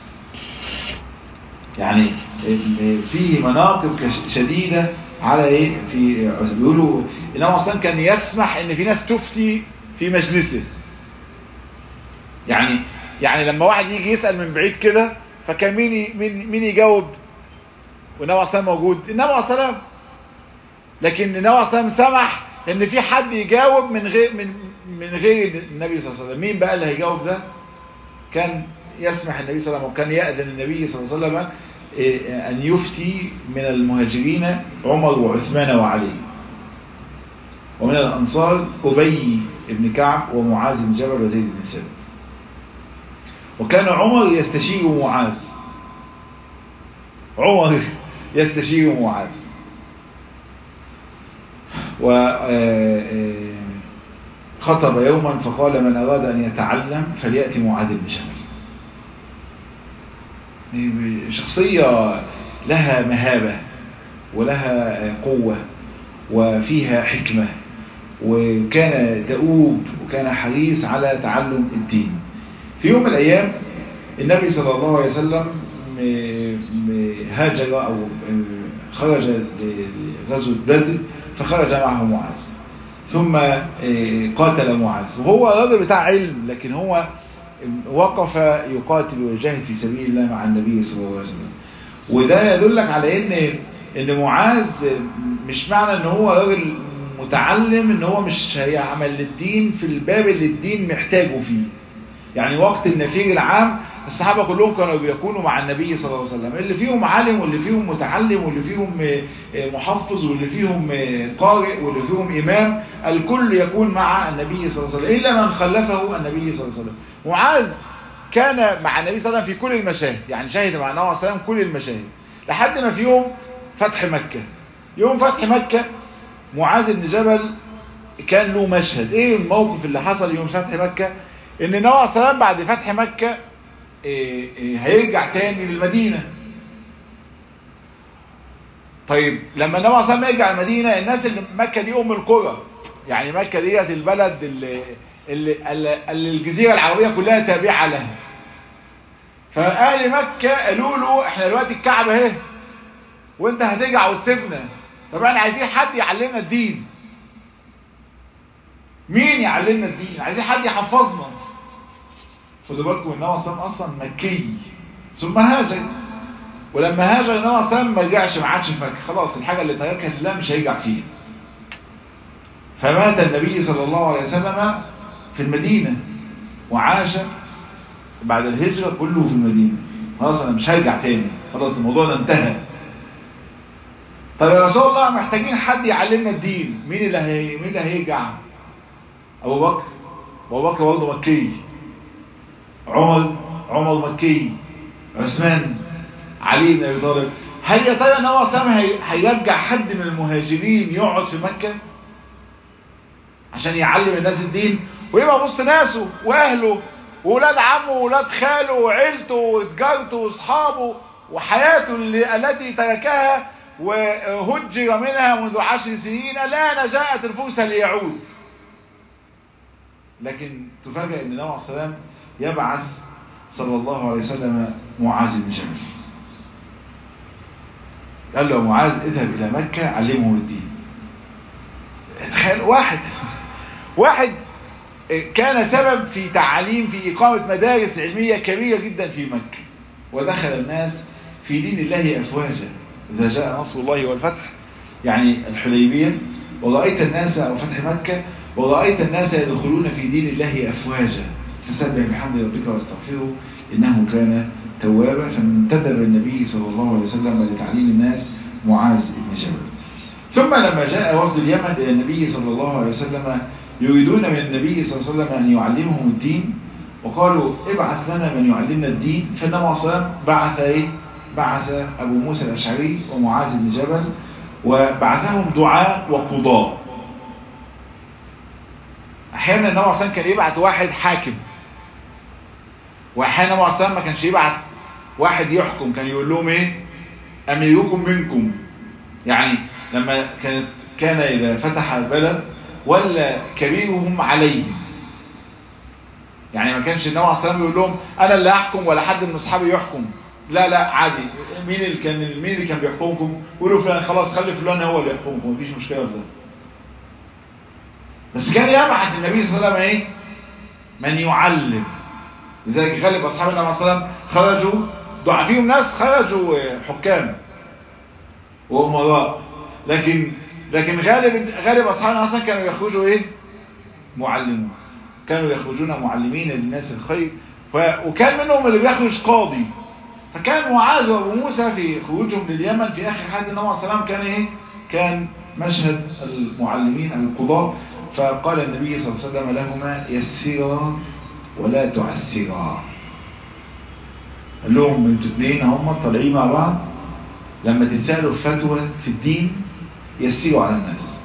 يعني فيه مناقب شديدة على ايه في بيقولوا انه اصلا كان يسمح ان في ناس تفتي في مجلسه يعني يعني لما واحد يجي يسأل من بعيد كده فكان مين مين مين يجاوب والنبي صلى الله موجود النبي صلى الله لكن النبي صلى الله سمح ان في حد يجاوب من غير من من غير النبي صلى الله عليه وسلم مين بقى اللي هيجاوب ده كان يسمح النبي صلى الله عليه وسلم وكان يأذن النبي صلى الله عليه وسلم أن يفتي من المهاجرين عمر وعثمان وعلي ومن الأنصار أبي بن كعب ومعاذ بن جبل وزيد بن ثابت وكان عمر يستشير معاذ عمر يستشير معاذ وخطب يوما فقال من أراد أن يتعلم فليأتي معاذ بن جبل شخصية لها مهابة ولها قوة وفيها حكمة وكان دؤوب وكان حريص على تعلم الدين في يوم من الأيام النبي صلى الله عليه وسلم هاجر أو خرج لغزوة بدر فخرج معه معاذ ثم قاتل معاذ وهو راجل بتاع علم لكن هو وقف يقاتل ويجاهد في سبيل الله مع النبي صلى الله عليه وسلم وده يدلك على ان ان معاذ مش معنى ان هو راجل متعلم ان هو مش هيعمل للدين في الباب اللي الدين محتاجه فيه يعني وقت النفير العام الصحابة كلهم كانوا بيكونوا مع النبي صلى الله عليه وسلم اللي فيهم عالم واللي فيهم متعلم واللي فيهم محفظ واللي فيهم قارئ واللي فيهم إمام الكل يكون مع النبي صلى الله عليه وسلم إلا من خلفه النبي صلى الله عليه وسلم معاذ كان مع النبي صلى الله عليه وسلم في كل المشاهد يعني شاهد مع النبي صلى الله عليه وسلم كل المشاهد لحد ما في يوم فتح مكة يوم فتح مكة معاذ بن جبل كان له مشهد ايه الموقف اللي حصل يوم فتح مكة ان النبي صلى الله عليه وسلم بعد فتح مكة إيه إيه هيرجع تاني للمدينة طيب لما النبي صلى الله عليه وسلم يرجع المدينة الناس اللي مكة دي ام القرى يعني مكة ديت البلد اللي, اللي, اللي الجزيرة العربية كلها تابعة لها فأهل مكة قالوا له احنا دلوقتي الكعبة اهي وانت هترجع وتسيبنا طب احنا عايزين حد يعلمنا الدين مين يعلمنا الدين عايزين حد يحفظنا خدوا بالكم النبي صلى اصلا مكي ثم هاجر ولما هاجر النبي صلى ما رجعش ما عادش في مكه خلاص الحاجه اللي تركها لله مش هيرجع فيها فمات النبي صلى الله عليه وسلم في المدينه وعاش بعد الهجره كله في المدينه خلاص انا مش هرجع تاني خلاص الموضوع ده انتهى طب يا رسول الله محتاجين حد يعلمنا الدين مين اللي هي... مين اللي هيرجع ابو بكر ابو بكر برضه مكي عمر عمر مكي عثمان علي بن ابي طالب هل يا ترى ان هو سام هيرجع حد من المهاجرين يقعد في مكه عشان يعلم الناس الدين ويبقى وسط ناسه واهله واولاد عمه واولاد خاله وعيلته وتجارته واصحابه وحياته اللي التي تركها وهجر منها منذ عشر سنين الان جاءت الفرصه ليعود لكن تفاجئ ان النبي عليه السلام يبعث صلى الله عليه وسلم معاذ بن جبل قال له معاذ اذهب الى مكة علمهم الدين تخيل واحد واحد كان سبب في تعليم في إقامة مدارس علمية كبيرة جدا في مكة ودخل الناس في دين الله أفواجا إذا جاء نصر الله والفتح يعني الحديبية ورأيت الناس أو فتح مكة ورأيت الناس يدخلون في دين الله أفواجا فسبح بحمد ربك واستغفره إنه كان توابا فانتدب النبي صلى الله عليه وسلم لتعليم الناس معاذ بن جبل ثم لما جاء وفد اليمن إلى النبي صلى الله عليه وسلم يريدون من النبي صلى الله عليه وسلم أن يعلمهم الدين وقالوا ابعث لنا من يعلمنا الدين فالنبي صلى الله عليه وسلم بعث ايه بعث أبو موسى الأشعري ومعاذ بن جبل وبعثهم دعاء وقضاء احيانا النبي صلى الله عليه وسلم كان يبعت واحد حاكم واحيانا النبي صلى الله عليه وسلم ما كانش يبعت واحد يحكم كان يقول لهم ايه اميركم منكم يعني لما كانت كان اذا فتح البلد ولا كبيرهم عليهم يعني ما كانش النبي عليه الصلاه والسلام يقول لهم انا اللي احكم ولا حد من اصحابي يحكم لا لا عادي مين اللي كان مين اللي كان بيحكمكم قولوا فلان خلاص خلي فلان هو اللي يحكمكم مفيش مشكله في ده بس كان يبعث النبي صلى الله عليه وسلم ايه من يعلم لذلك غالب اصحاب النبي صلى الله عليه وسلم خرجوا دعا فيهم ناس خرجوا حكام وامراء لكن لكن غالب غالب اصحاب النبي صلى الله عليه وسلم كانوا يخرجوا ايه معلمون كانوا يخرجون معلمين للناس الخير ف... وكان منهم اللي بيخرج قاضي فكان معاذ وابو موسى في خروجهم لليمن في اخر حياه النبي صلى الله عليه وسلم كان ايه كان مشهد المعلمين القضاة فقال النبي صلى الله عليه وسلم لهما يسرا ولا تعسرا قال لهم انتوا اتنين هم طالعين مع بعض لما تتسالوا في فتوى في الدين يسيروا على الناس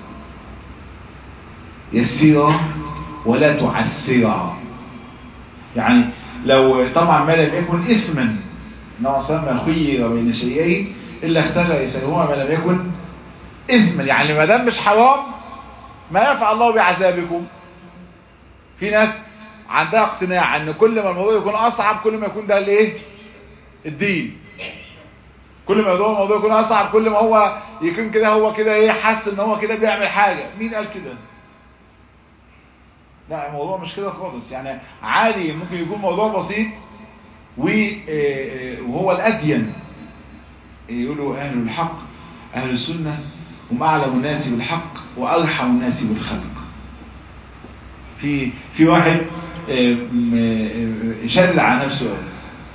يسيرا ولا تعسرا يعني لو طبعا ما لم يكن اثما انه صلى خير بين شيئين الا اختار يسيرهما ما لم يكن اثما يعني ما دام مش حرام ما يفعل الله بعذابكم في ناس عندها اقتناع ان كل ما الموضوع يكون اصعب كل ما يكون ده الايه الدين كل ما الموضوع الموضوع يكون اصعب كل ما هو يكون كده هو كده ايه حاسس ان هو كده بيعمل حاجه مين قال كده لا الموضوع مش كده خالص يعني عادي ممكن يكون موضوع بسيط وهو الادين يقولوا اهل الحق اهل السنه هم اعلم الناس بالحق وارحم الناس بالخلق في في واحد شدد على نفسه قوي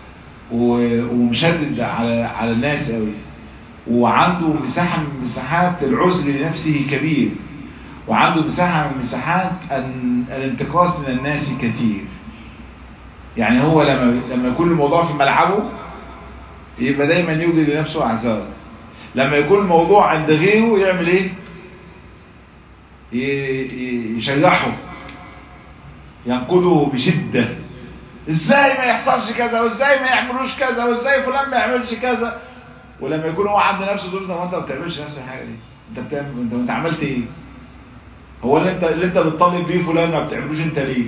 ومشدد على على الناس قوي وعنده مساحه من مساحات العذر لنفسه كبير وعنده مساحه من مساحات الانتقاص من الناس كثير يعني هو لما لما يكون الموضوع في ملعبه يبقى دايما يوجد لنفسه اعذار لما يكون الموضوع عند غيره يعمل ايه يشرحه ينقده بشدة ازاي ما يحصلش كذا وازاي ما يعملوش كذا وازاي فلان ما يعملش كذا ولما يكون هو عند نفسه دول ما انت ما بتعملش نفس الحاجه دي انت بتعمل انت انت عملت ايه هو اللي انت اللي انت بتطالب بيه فلان ما بتعملوش انت ليه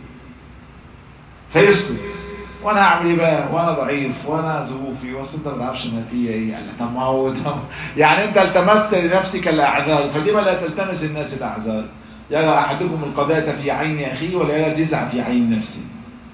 فيسكت وانا هعمل ايه بقى وانا ضعيف وانا ظروفي واصل انت ما تعرفش انا فيا ايه يعني طب ما هو يعني انت التمست لنفسك الاعذار فلما لا تلتمس الناس الاعذار يرى احدكم القضاة في عين اخيه ولا يرى الجزع في عين نفسه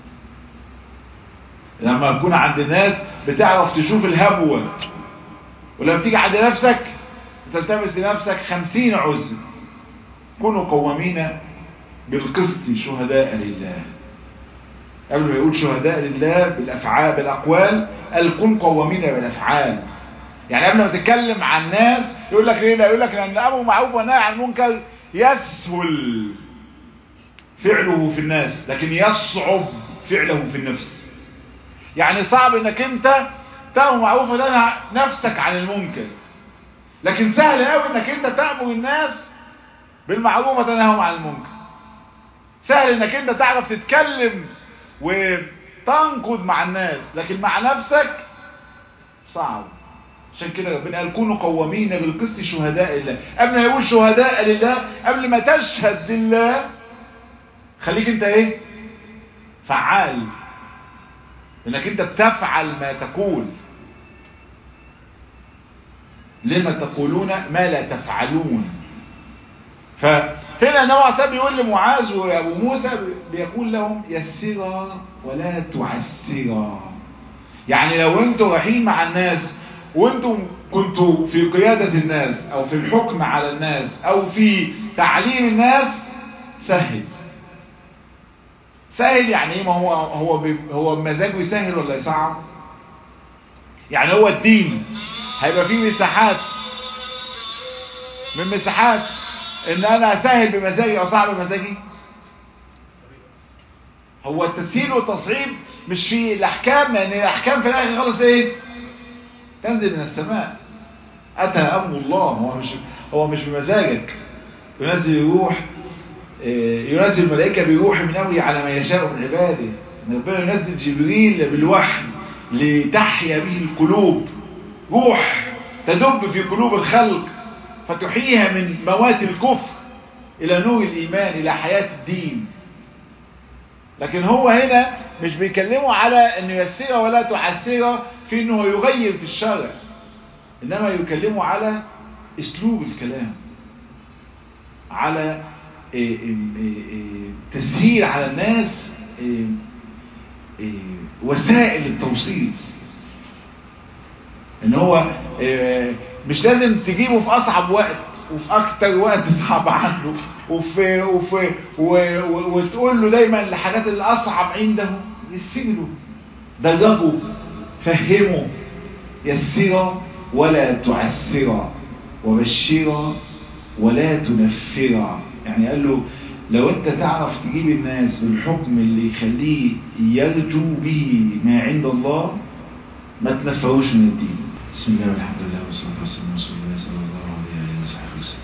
لما تكون عند الناس بتعرف تشوف الهبوة ولما تيجي عند نفسك تلتمس لنفسك خمسين عذر كونوا قوامين بالقسط شهداء لله قبل ما يقول شهداء لله بالافعال بالاقوال قال كن قوامين بالافعال يعني قبل ما تتكلم عن ناس يقول لك ليه لا يقول لك لان الامر معروف والنهي عن المنكر يسهل فعله في الناس لكن يصعب فعله في النفس يعني صعب انك انت تأمر معروف وتنهى نفسك عن المنكر لكن سهل قوي انك انت تأمر الناس بالمعروف وتنهاهم عن المنكر سهل انك انت تعرف تتكلم وتنقض مع الناس لكن مع نفسك صعب عشان كده ربنا قال كونوا قوامين بالقسط شهداء لله قبل ما يقول شهداء لله قبل ما تشهد لله خليك انت ايه فعال انك انت بتفعل ما تقول لما تقولون ما لا تفعلون فهنا نوع ساب بيقول لمعاذ وابو موسى بيقول لهم يسرا ولا تعسرا يعني لو انتوا رايحين مع الناس وانتم كنتوا في قيادة الناس او في الحكم على الناس او في تعليم الناس سهل سهل يعني ايه ما هو هو هو بمزاجه يسهل ولا يصعب يعني هو الدين هيبقى فيه مساحات من مساحات ان انا اسهل بمزاجي او صعب بمزاجي هو التسهيل والتصعيب مش في الاحكام لان الاحكام في الاخر خالص ايه تنزل من السماء اتى امر الله هو مش هو مش بمزاجك ينزل يروح ينزل الملائكه بيروح من امره على ما يشاء من عباده ربنا ينزل جبريل بالوحي لتحيا به القلوب روح تدب في قلوب الخلق فتحييها من موات الكفر الى نور الايمان الى حياة الدين لكن هو هنا مش بيكلمه على انه يسير ولا تعسر في انه يغير في الشرع انما يكلمه على اسلوب الكلام على تسهيل على الناس وسائل التوصيل ان هو مش لازم تجيبه في اصعب وقت وفي اكتر وقت صعب عنده وفي وفي وتقول له دايما الحاجات اللي اصعب عنده يسره درجه فهمه يسر ولا تعسر وبشر ولا تنفر يعني قال له لو انت تعرف تجيب الناس بالحكم اللي يخليه يرجو به ما عند الله ما تنفروش من الدين بسم الله والحمد لله والصلاة والسلام على رسول الله صلى الله عليه وصحبه وسلم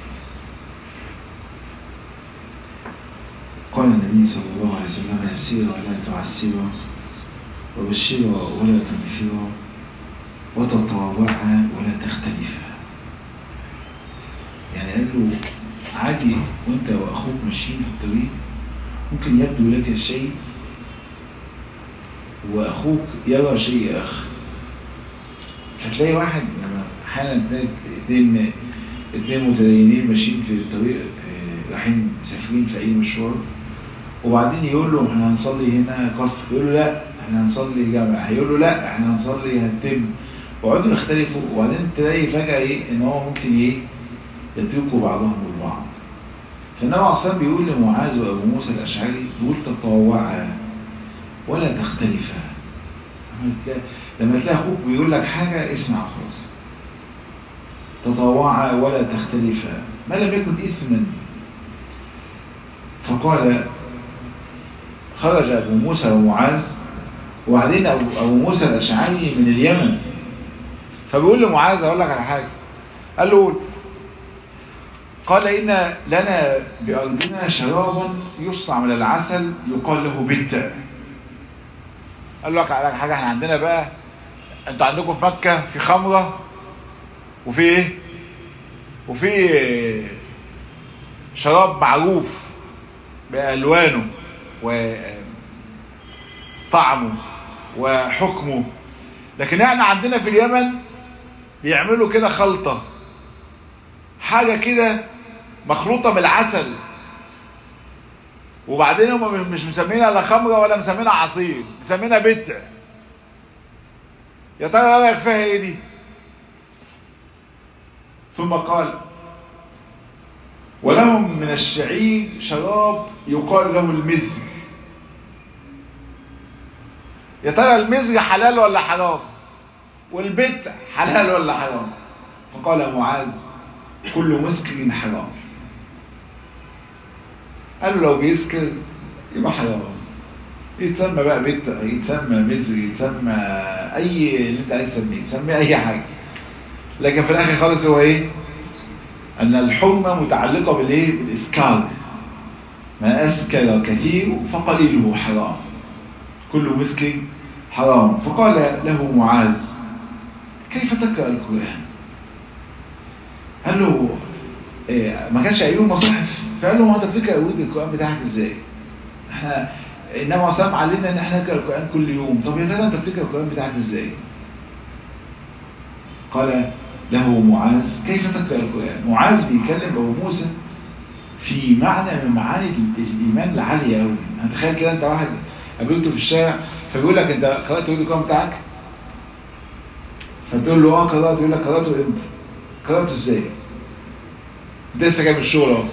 قال النبي صلى الله عليه وسلم يسير ولا تعسر وبشر ولا تنفر وتطاوع ولا تختلف يعني قال له عادي وانت واخوك ماشيين في الطريق ممكن يبدو لك شيء واخوك يرى شيء اخر فتلاقي واحد لما احيانا تلاقي اتنين اتنين متدينين ماشيين في الطريق رايحين مسافرين في اي مشوار وبعدين يقول له احنا هنصلي هنا قصر يقول له لا احنا هنصلي جامع هيقول له لا احنا هنصلي هنتم وقعدوا يختلفوا وبعدين تلاقي فجأة ايه ان هو ممكن ايه يتركوا بعضهم البعض فالنبي عليه الصلاة بيقول لمعاذ وابو موسى الاشعري بيقول تطوعا ولا تختلفا لما تلاقي اخوك بيقول لك حاجة اسمع خلاص تطوعا ولا تختلفا ما لم يكن اثما فقال خرج ابو موسى ومعاذ وبعدين ابو موسى الاشعري من اليمن فبيقول لمعاذ اقول لك على حاجه قال له قال ان لنا بارضنا شرابا يصنع من العسل يقال له بتة قال له على حاجه احنا عندنا بقى انتوا عندكم في مكه في خمره وفي ايه وفي شراب معروف بألوانه وطعمه وحكمه لكن احنا عندنا في اليمن بيعملوا كده خلطة حاجة كده مخلوطة بالعسل وبعدين هم مش مسمينها لا خمرة ولا مسمينها عصير مسمينها بتع يا ترى رايك فيها ايه دي ثم قال ولهم من الشعير شراب يقال له المزج يا ترى المزج حلال ولا حرام والبتع حلال ولا حرام فقال معاذ كل مسكر حرام قال له لو بيسكر يبقى حرام يتسمى بقى بتع يتسمى مزج يتسمى اي اللي انت عايز تسميه سميه اي حاجه لكن في الاخر خالص هو ايه أن الحرمة متعلقة بالإيه؟ بالإسكار ما أسكر كثير فقليله حرام كل مسكر حرام فقال له معاذ كيف تقرأ القرآن قال له إيه ما كانش أيوم مصاحف فقال له ما أنت بتقرأ ورد القرآن بتاعك إزاي احنا النبي عليه الصلاة علمنا ان احنا نقرأ القرآن كل يوم طب يا ترى انت بتقرأ القرآن بتاعك ازاي قال له معاذ كيف تقرأ القرآن معاذ بيكلم أبو موسى في معنى من معاني الإيمان العالية أوي هتخيل كده أنت واحد قابلته في الشارع فبيقول لك أنت قرأت ورد القرآن بتاعك فتقول له اه قرأت يقول لك قرأته امتى قرأته ازاي انت لسه جاي من الشغل اهو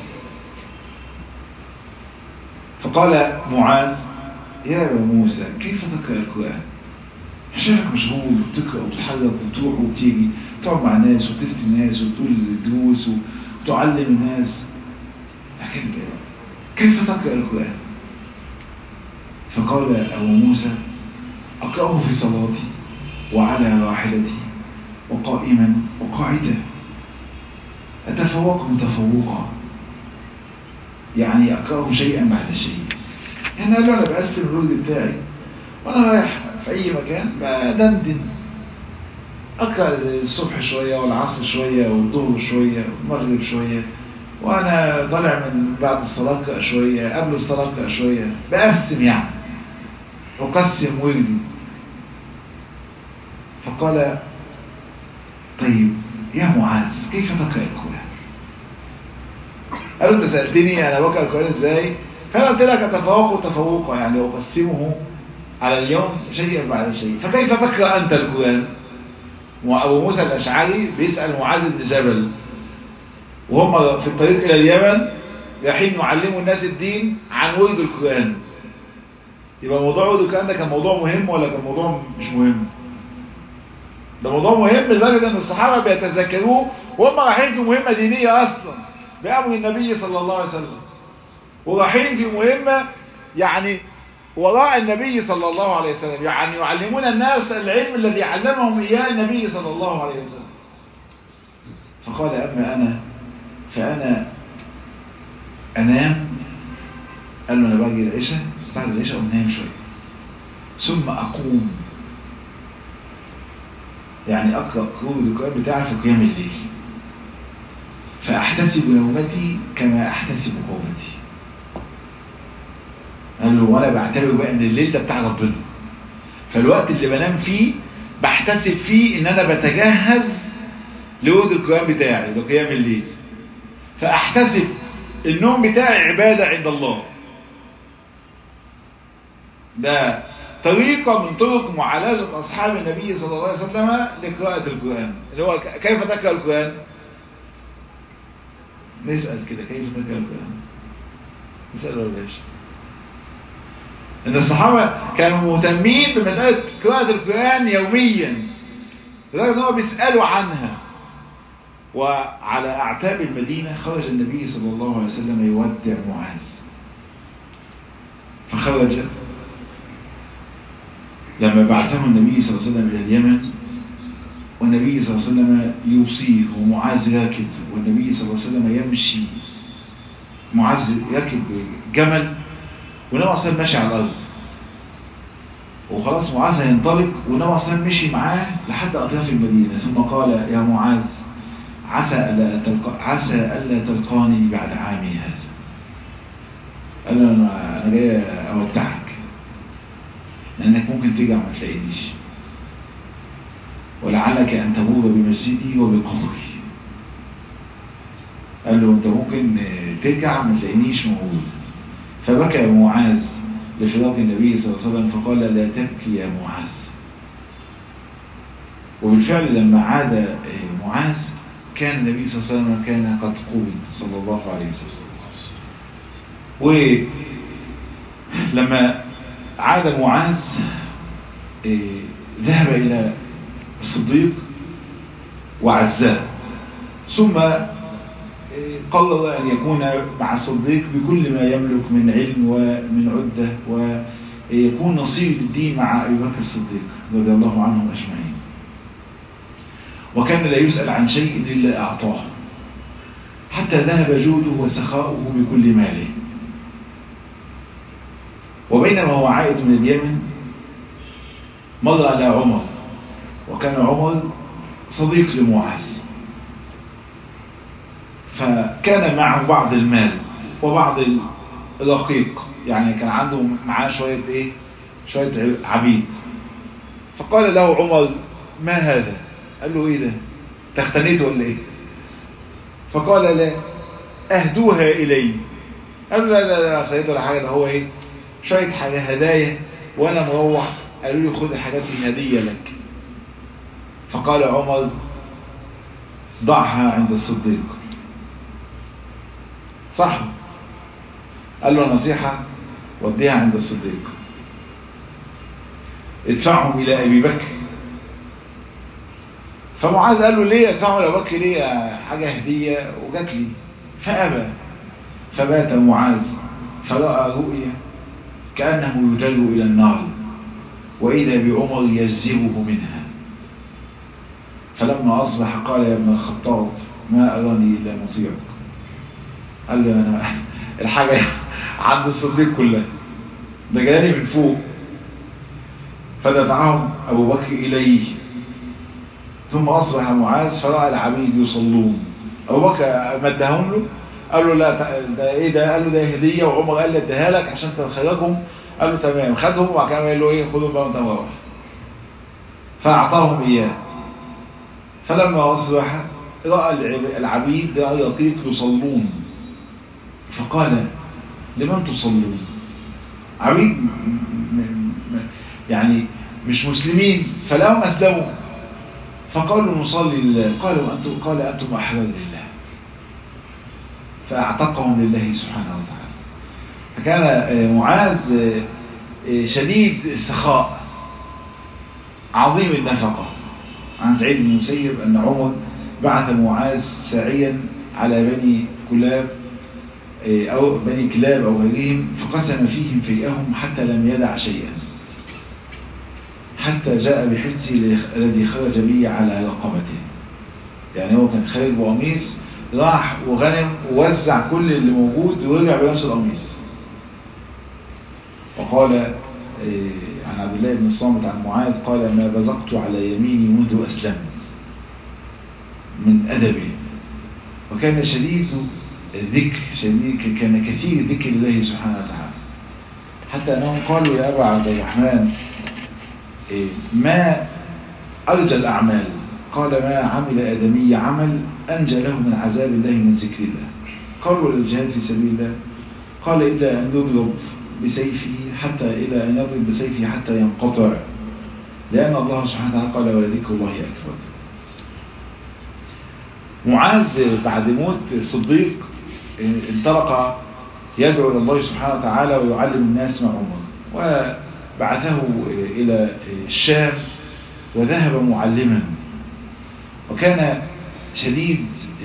فقال معاذ يا أبا موسى كيف تقرأ القرآن شايفك مشغول وبتقرا وبتتحرك وتروح وتيجي تقعد مع ناس وتفتي الناس وتقول دروس وتعلم الناس لكن كيف تقرا القران فقال ابو موسى اقراه في صلاتي وعلى راحلتي وقائما وقاعدا اتفوق متفوقا يعني اقراه شيئا بعد شيء يعني قال له انا بقسم الورد بتاعي وانا رايح في اي مكان بدندن اقرا الصبح شويه والعصر شويه والظهر شويه والمغرب شويه وانا طالع من بعد الصلاه اقرا شويه قبل الصلاه اقرا شويه بقسم يعني اقسم وردي فقال طيب يا معاذ كيف تقرا القران قالوا انت سالتني انا بقرا القران ازاي فانا قلت لك اتفوق تفوقا يعني اقسمه على اليوم شيئا بعد شيء فكيف تقرأ أنت القرآن وأبو موسى الأشعري بيسأل معاذ بن جبل وهم في الطريق إلى اليمن رايحين يعلموا الناس الدين عن ورد القرآن يبقى موضوع ورد القرآن ده كان موضوع مهم ولا كان موضوع مش مهم ده موضوع مهم لدرجة أن الصحابة بيتذكروه وهم رايحين في مهمة دينية أصلا بأمر النبي صلى الله عليه وسلم ورايحين في مهمة يعني وراء النبي صلى الله عليه وسلم يعني يعلمون الناس العلم الذي علمهم إياه النبي صلى الله عليه وسلم فقال أما أنا فأنا أنام قال له أنا باجي العشاء بعد العشاء أقوم نايم شوية ثم أقوم يعني أقرأ كروب القرآن بتاعي في قيام الليل فأحتسب نومتي كما أحتسب قومتي قال له وأنا بعتبر بقى إن الليل ده بتاع ربنا فالوقت اللي بنام فيه بحتسب فيه إن أنا بتجهز لورد القرآن بتاعي لقيام الليل فأحتسب النوم بتاعي عبادة عند الله ده طريقة من طرق معالجة أصحاب النبي صلى الله عليه وسلم لقراءة القرآن اللي هو كيف تقرأ القرآن نسأل كده كيف تقرأ القرآن نسأل ولا ليش إن الصحابة كانوا مهتمين بمسألة قراءة القرآن يوميا لدرجة أنهم بيسألوا عنها وعلى أعتاب المدينة خرج النبي صلى الله عليه وسلم يودع معاذ فخرج لما بعثه النبي صلى الله عليه وسلم إلى اليمن والنبي صلى الله عليه وسلم يوصيه ومعاذ راكب والنبي صلى الله عليه وسلم يمشي معاذ يركب جمل ونبي صلى ماشي على الأرض وخلاص معاذ هينطلق ونبي صلى مشي معاه لحد أطراف المدينة ثم قال يا معاذ عسى ألا تلقى عسى ألا تلقاني بعد عامي هذا قال له أنا أنا جاي أودعك لأنك ممكن ترجع ما تلاقينيش ولعلك أن تمر بمسجدي وبقبري قال له أنت ممكن ترجع ما تلاقينيش موجود فبكى معاذ لفراق النبي صلى الله عليه وسلم فقال لا تبكي يا معاذ وبالفعل لما عاد معاذ كان النبي صلى الله عليه وسلم كان قد قبض صلى الله عليه وسلم ولما عاد معاذ ذهب إلى الصديق وعزاه ثم قرر أن يكون مع الصديق بكل ما يملك من علم ومن عدة ويكون نصيب الدين مع أبي بكر الصديق رضي الله عنهم أجمعين وكان لا يسأل عن شيء إلا أعطاه حتى ذهب جوده وسخاؤه بكل ماله وبينما هو عائد من اليمن مر على عمر وكان عمر صديق لمعاذ فكان معه بعض المال وبعض الرقيق يعني كان عنده معاه شوية ايه شوية عبيد فقال له عمر ما هذا قال له ايه ده تختنيته ولا ايه فقال لا اهدوها الي قال له لا لا لا اختنيته ولا حاجة ده هو ايه شوية حاجة هدايا وانا مروح قالوا لي خد الحاجات دي هدية لك فقال عمر ضعها عند الصديق صح قال له نصيحة وديها عند الصديق ادفعهم إلى أبي بكر فمعاذ قال له ليه ادفعهم إلى أبي بكر ليه حاجة هدية وجات لي فأبى فبات معاذ فرأى رؤيا كأنه يجر إلى النار وإذا بعمر يجذبه منها فلما أصبح قال يا ابن الخطاب ما أراني إلا مطيعك قال له أنا الحاجة عند الصديق كلها ده جاني من فوق فدفعهم أبو بكر إليه ثم أصبح معاذ فرأى العبيد يصلون أبو بكر مدهم له قال له لا ده ايه ده قال له ده هديه وعمر قال لي اديها لك عشان تخرجهم قال له تمام خدهم وبعد كده قال له ايه خدهم بقى وانت مروح فاعطاهم اياه فلما اصبح راى العبيد راى رقيق يصلون فقال لمن تصلون عبيد يعني مش مسلمين فلهم اسلموا فقالوا نصلي لله قالوا انتم قال انتم احرار لله فاعتقهم لله سبحانه وتعالى فكان معاذ شديد السخاء عظيم النفقة عن سعيد بن المسيب أن عمر بعث معاذ ساعيا على بني كلاب أو بني كلاب أو غيرهم فقسم فيهم فيئهم حتى لم يدع شيئا حتى جاء بحدسه الذي خرج به على رقبته يعني هو كان خارج بقميص راح وغنم ووزع كل اللي موجود ورجع بنفس القميص وقال عن عبد الله بن الصامت عن معاذ قال ما بزقت على يميني منذ أسلمت من أدبه وكان شديد الذكر شديد كان كثير ذكر الله سبحانه وتعالى حتى أنهم قالوا يا أبا عبد الرحمن ما أرجى الأعمال قال ما عمل آدمي عمل أنجى له من عذاب الله من ذكر الله قالوا للجهاد في سبيل الله قال إلا أن يضرب بسيفه حتى إلى أن يضرب بسيفه حتى ينقطع لأن الله سبحانه وتعالى قال ولذكر الله أكبر معاذ بعد موت الصديق انطلق يدعو إلى الله سبحانه وتعالى ويعلم الناس مع عمر وبعثه إلى الشام وذهب معلما وكان شديد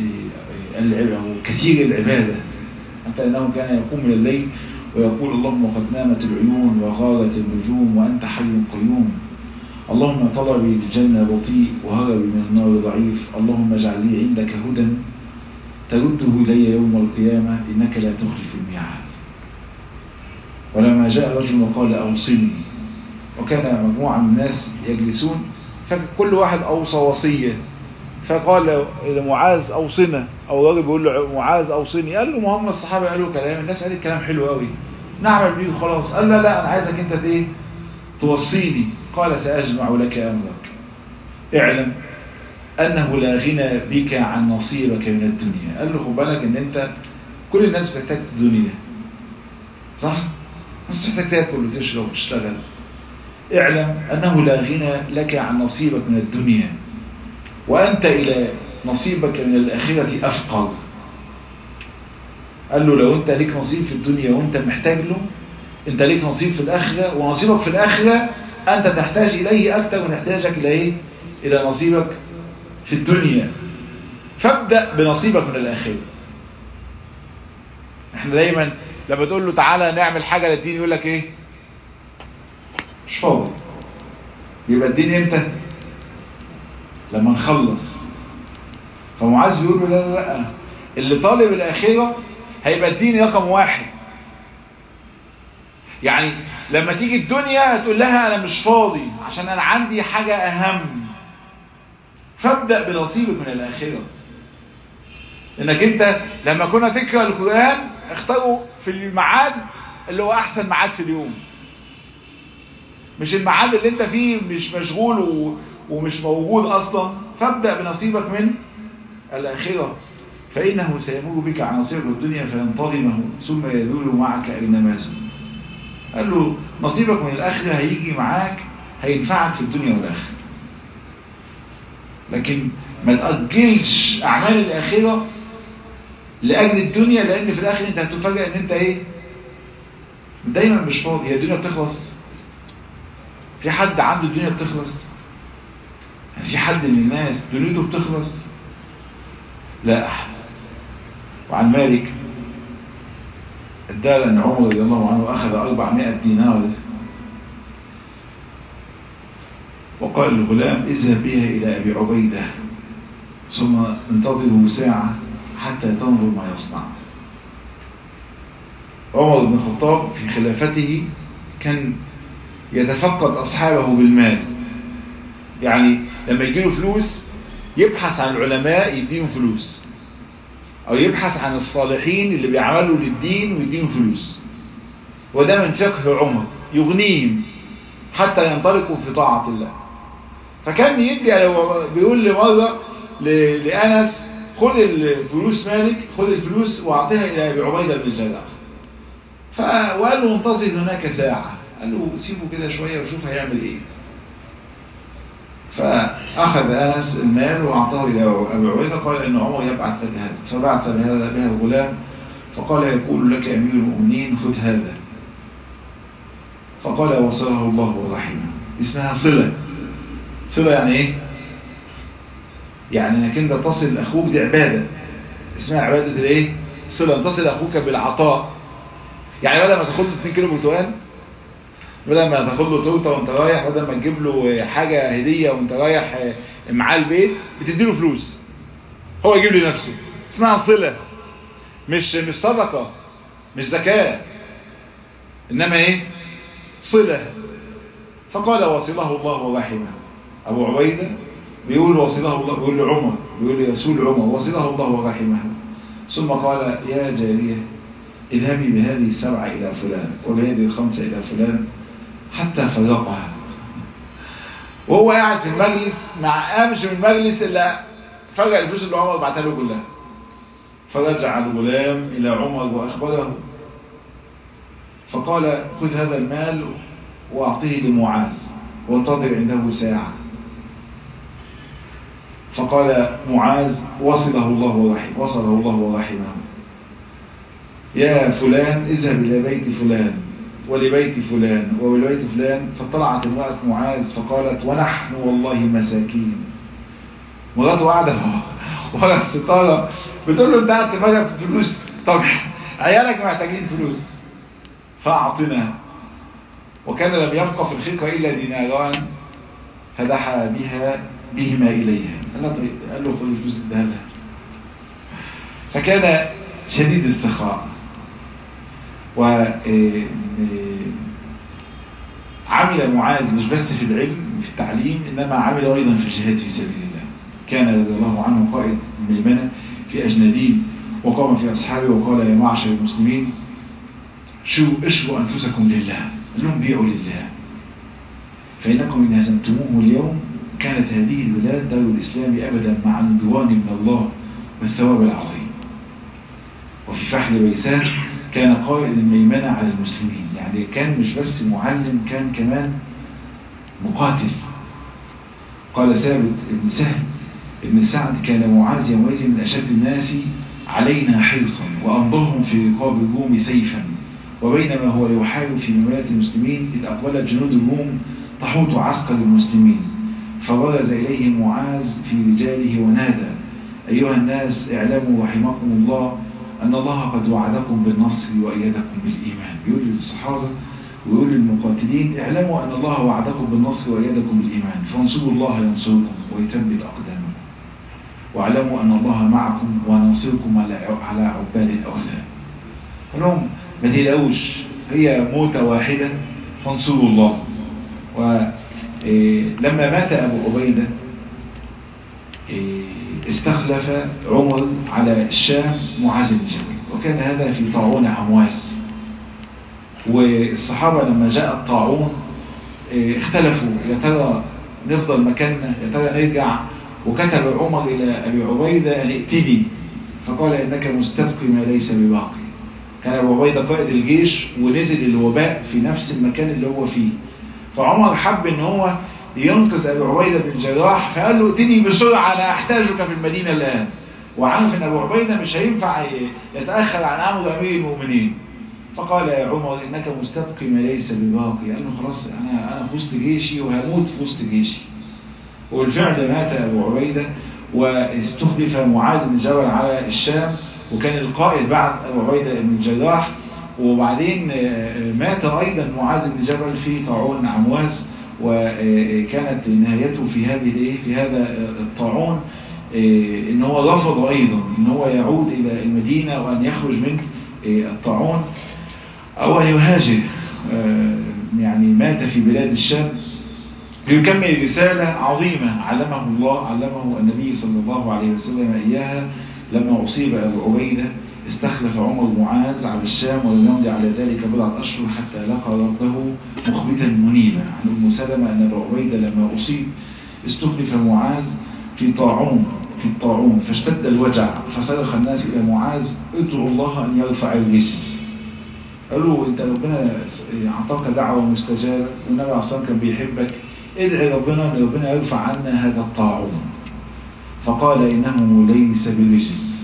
كثير العبادة حتى أنه كان يقوم من الليل ويقول اللهم قد نامت العيون وغارت النجوم وأنت حي قيوم اللهم طلبي للجنة بطيء وهربي من النار ضعيف اللهم اجعل لي عندك هدى ترده إلي يوم القيامة إنك لا تخلف الميعاد ولما جاء رجل وقال أوصني وكان مجموعة من الناس يجلسون فكل واحد أوصى وصية فقال لمعاذ أوصنا أو راجل بيقول له معاذ أوصني قال له ما هم الصحابة قالوا كلام الناس قالت كلام حلو قوي نعمل بيه خلاص قال لا لا أنا عايزك أنت ايه توصيني قال سأجمع لك أمرك اعلم أنه لا غنى بك عن نصيبك من الدنيا قال له خد بالك أن أنت كل الناس بتحتاج الدنيا صح؟ الناس بتحتاج تاكل وتشرب وتشتغل اعلم أنه لا غنى لك عن نصيبك من الدنيا وأنت إلى نصيبك من الآخرة أفقر قال له لو أنت ليك نصيب في الدنيا وأنت محتاج له أنت ليك نصيب في الآخرة ونصيبك في الآخرة أنت تحتاج إليه أكثر من احتياجك إلى إيه؟ إلى نصيبك في الدنيا فابدأ بنصيبك من الآخرة احنا دايما لما تقول له تعالى نعمل حاجة للدين يقول لك ايه مش فاضي يبقى الدين امتى لما نخلص فمعاذ بيقول له لا لا لا اللي طالب الآخرة هيبقى الدين رقم واحد يعني لما تيجي الدنيا تقول لها أنا مش فاضي عشان أنا عندي حاجة أهم فابدأ بنصيبك من الآخرة لأنك أنت لما كنا تقرأ القرآن اختاروا في الميعاد اللي هو أحسن ميعاد في اليوم مش الميعاد اللي انت فيه مش مشغول و... ومش موجود أصلا فابدأ بنصيبك من الآخرة فإنه سيمر بك عن نصيبك الدنيا فينتظمه ثم يذول معك أينما زلت قال له نصيبك من الآخرة هيجي معاك هينفعك في الدنيا والآخرة لكن ما تأجلش أعمال الآخرة لأجل الدنيا لأن في الآخر أنت هتفاجئ أن أنت إيه دايما مش فاضي هي الدنيا بتخلص في حد عنده الدنيا بتخلص في حد من الناس دنيته بتخلص لا أحد وعن مالك ادى أن عمر رضي الله عنه أخذ 400 دينار وقال للغلام اذهب بها إلى أبي عبيدة ثم انتظره ساعة حتى تنظر ما يصنع عمر بن الخطاب في خلافته كان يتفقد أصحابه بالمال يعني لما يجيله فلوس يبحث عن العلماء يديهم فلوس أو يبحث عن الصالحين اللي بيعملوا للدين ويديهم فلوس وده من فقه عمر يغنيهم حتى ينطلقوا في طاعة الله فكان يدي بيقول لي مرة لأنس خد الفلوس مالك خد الفلوس واعطيها إلى أبي عبيدة بن الجراح فقال له انتظر هناك ساعة قال له سيبه كده شوية وشوف هيعمل ايه فأخذ أنس المال وأعطاه إلى أبي عبيدة قال إن عمر يبعث بهذا فبعث بهذا بها الغلام فقال يقول لك أمير المؤمنين خذ هذا فقال وصله الله ورحمه اسمها صلة صلة يعني ايه يعني انك انت تصل اخوك دي عبادة اسمها عبادة الايه صلة تصل أخوك بالعطاء يعني بدل ما تاخد له 2 كيلو برتقال بدل ما تاخد له تورته وانت رايح بدل ما تجيب له حاجة هدية وانت رايح معاه البيت بتدي له فلوس هو يجيب لي نفسه اسمها صلة مش مش صدقة مش زكاة انما ايه صلة فقال وصله الله ورحمه ابو عبيدة بيقول وصله الله بيقول لعمر بيقول لرسول عمر وصله الله ورحمه ثم قال يا جارية اذهبي بهذه السبعة إلى فلان وبهذه الخمسة إلى فلان حتى فرقها وهو قاعد في المجلس مع قامش من المجلس إلا فرق الفلوس اللي عمر بعتها له كلها فرجع الغلام إلى عمر وأخبره فقال خذ هذا المال وأعطيه لمعاذ وانتظر عنده ساعة فقال معاذ وصله الله ورحمه وصله الله ورحمه يا فلان اذهب إلى بيت فلان ولبيت فلان ولبيت فلان فطلعت امرأة معاذ فقالت ونحن والله مساكين مراته قاعدة ورا الستارة بتقول له انت قاعد تفرق في فلوس طب عيالك محتاجين فلوس فأعطنا وكان لم يبقى في الخيقة إلا ديناران فدحى بها بهما إليها قال له قال له خذ الفلوس ادها فكان شديد السخاء و عمل معاذ مش بس في العلم في التعليم إنما عمل أيضا في الجهاد في سبيل الله كان رضي الله عنه قائد ميمنة في أجنبين وقام في أصحابه وقال يا معشر المسلمين شو اشروا أنفسكم لله لهم بيعوا لله فإنكم إن هزمتموه اليوم كانت هذه البلاد دار الإسلام أبدا مع الرضوان من الله والثواب العظيم وفي فحل بيسان كان قائد الميمنة على المسلمين يعني كان مش بس معلم كان كمان مقاتل قال ثابت ابن سهل ابن سعد كان معاذ يومئذ من أشد الناس علينا حرصا وأمضهم في رقاب الروم سيفا وبينما هو يحارب في مملكة المسلمين إذ أقبلت جنود الروم تحوط عسكر المسلمين فبرز إليه معاذ في رجاله ونادى أيها الناس اعلموا رحمكم الله أن الله قد وعدكم بالنصر وأيدكم بالإيمان يقول للصحابة ويقول للمقاتلين اعلموا أن الله وعدكم بالنصر وأيدكم بالإيمان فانصروا الله ينصركم ويثبت أقدامكم واعلموا أن الله معكم ونصركم على عباد الأوثان قال لهم ما تقلقوش هي موتة واحدة فانصروا الله ولما مات أبو عبيدة استخلف عمر على الشام معاذ بن جبل وكان هذا في طاعون عمواس والصحابة لما جاء الطاعون اختلفوا يا ترى نفضل مكاننا يا ترى نرجع وكتب عمر إلى أبي عبيدة أن ائتني فقال إنك مستبقي ما ليس بباقي كان أبو عبيدة قائد الجيش ونزل الوباء في نفس المكان اللي هو فيه فعمر حب ان هو ينقذ ابو عبيدة بن الجراح فقال له ائتني بسرعة انا احتاجك في المدينة الان وعارف ان ابو عبيدة مش هينفع يتأخر عن امر امير المؤمنين فقال يا عمر انك مستبقي ما ليس بباقي قال له خلاص انا انا في وسط جيشي وهموت في وسط جيشي وبالفعل مات ابو عبيدة واستخلف معاذ بن جبل على الشام وكان القائد بعد ابو عبيدة بن الجراح وبعدين مات ايضا معاذ بن جبل في طاعون عمواس وكانت نهايته في هذه في هذا الطاعون ان هو رفض ايضا ان هو يعود الى المدينة وان يخرج من الطاعون او ان يهاجر يعني مات في بلاد الشام ليكمل رسالة عظيمة علمه الله علمه النبي صلى الله عليه وسلم إياها لما أصيب أبو عبيدة استخلف عمر معاذ على الشام ولم يمضي على ذلك بضعة أشهر حتى لقى ربه مخبتا منيبا عن أم سلمة أن أبو عبيدة لما أصيب استخلف معاذ في طاعون في الطاعون فاشتد الوجع فصرخ الناس إلى معاذ ادعوا الله أن يرفع الرجس قالوا انت ربنا اعطاك دعوة مستجابة والنبي عليه الصلاة كان بيحبك ادعي ربنا ان ربنا يرفع عنا هذا الطاعون فقال انه ليس برجس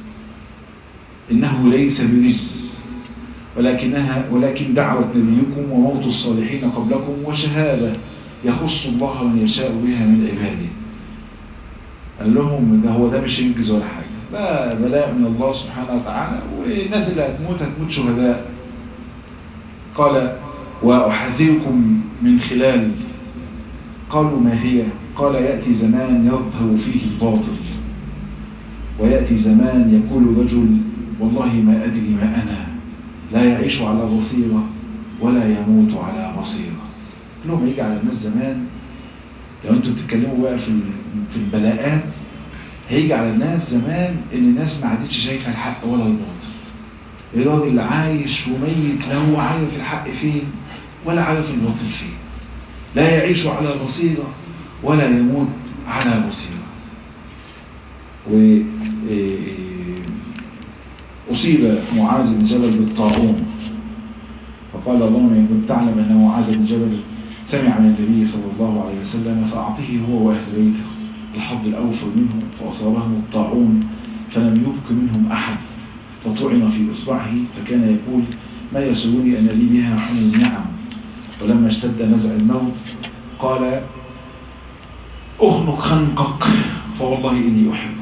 إنه ليس برجس ولكنها ولكن دعوة نبيكم وموت الصالحين قبلكم وشهادة يخص الله من يشاء بها من عباده قال لهم ده هو ده مش ينجز ولا حاجة ده بلاء من الله سبحانه وتعالى والناس اللي هتموت هتموت شهداء قال وأحذركم من خلال قالوا ما هي قال يأتي زمان يظهر فيه الباطل ويأتي زمان يقول رجل والله ما أدري ما أنا لا يعيش على بصيرة ولا يموت على بصيرة لهم يجي على الناس زمان لو انتوا بتتكلموا بقى في في البلاءات هيجي على الناس زمان ان الناس ما عادتش شايفه الحق ولا الباطل الراجل عايش وميت لا هو عارف الحق فين ولا عارف الباطل فين لا يعيش على بصيرة ولا يموت على بصيرة وأصيب معاذ بن جبل بالطاعون فقال اللهم إن كنت تعلم أن معاذ بن جبل سمع من النبي صلى الله عليه وسلم فأعطيه هو وأهل بيته الحظ الأوفر منه فأصابهم الطاعون فلم يبق منهم أحد فطعن في إصبعه فكان يقول ما يسرني أن لي بها حمل النعم ولما اشتد نزع الموت قال أخنق خنقك فوالله إني أحبك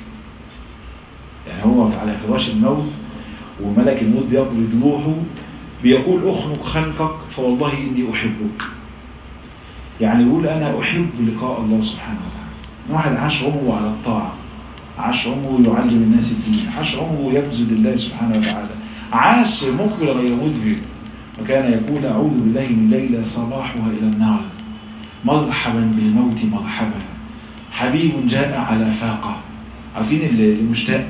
يعني هو على فراش الموت وملك الموت بيقبض روحه بيقول أخنق خنقك فوالله إني أحبك يعني يقول أنا أحب لقاء الله سبحانه وتعالى واحد عاش عمره على الطاعة عاش عمره يعلم الناس الدين عاش عمره يبذل لله سبحانه وتعالى عاش مقبل غير مدبر وكان يقول أعوذ بالله من ليلة صباحها إلى النار مرحبا بالموت مرحبا حبيب جاء على فاقة عارفين المشتاق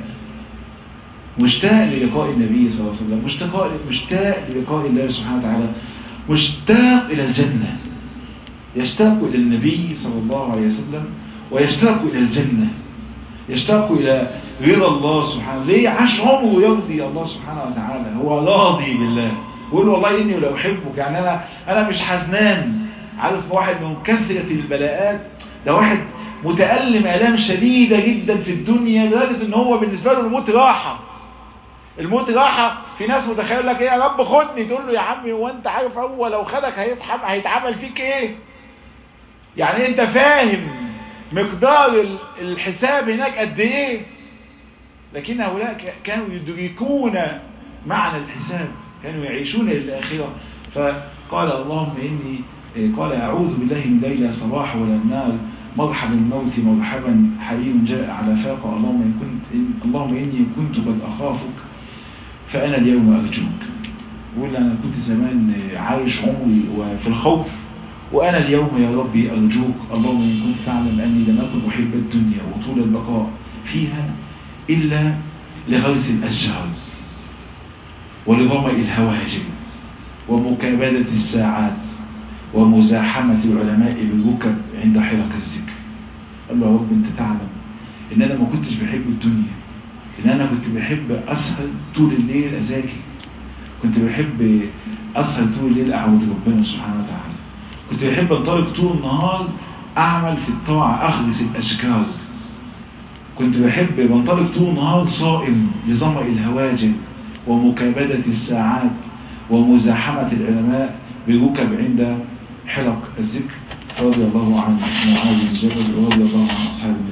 مشتاق للقاء النبي صلى الله عليه وسلم مشتاق مشتاق للقاء الله سبحانه وتعالى مشتاق إلى الجنة يشتاق إلى النبي صلى الله عليه وسلم ويشتاق إلى الجنة يشتاق إلى رضا الله سبحانه ليه عاش عمره يرضي الله سبحانه وتعالى هو راضي بالله يقول والله إني لا أحبك يعني أنا, أنا مش حزنان عارف واحد من كثرة البلاءات ده واحد متألم آلام شديدة جدا في الدنيا لدرجة ان هو بالنسبة له الموت راحة الموت راحة في ناس متخيل لك ايه يا رب خدني تقول له يا عمي هو انت عارف هو لو خدك هيتعمل فيك ايه يعني انت فاهم مقدار الحساب هناك قد ايه لكن هؤلاء كانوا يدركون معنى الحساب كانوا يعيشون للآخرة فقال اللهم إني قال أعوذ بالله من ليلة صباح ولا النار مرحبا الموت مرحبا حبيب جاء على فاقة اللهم إن كنت إن اللهم إني كنت قد أخافك فأنا اليوم أرجوك يقول أنا كنت زمان عايش عمري وفي الخوف وأنا اليوم يا ربي أرجوك اللهم إن كنت تعلم أني لم أكن أحب الدنيا وطول البقاء فيها إلا لغرس الأشجار ولظمأ الهواجم ومكابدة الساعات ومزاحمة العلماء بالركب عند حلق الذكر قال له يا رب انت تعلم ان انا ما كنتش بحب الدنيا ان انا كنت بحب اسهر طول الليل اذاكر كنت بحب اسهر طول الليل اعبد ربنا سبحانه وتعالى كنت بحب انطلق طول النهار اعمل في الطاعة اخلص الاشجار كنت بحب بنطلق طول النهار صائم لظمأ الهواجم ومكابدة الساعات ومزاحمة العلماء بركب عند حلق الذكر رضي الله عن معاذ بن جبل ورضي الله عن أصحاب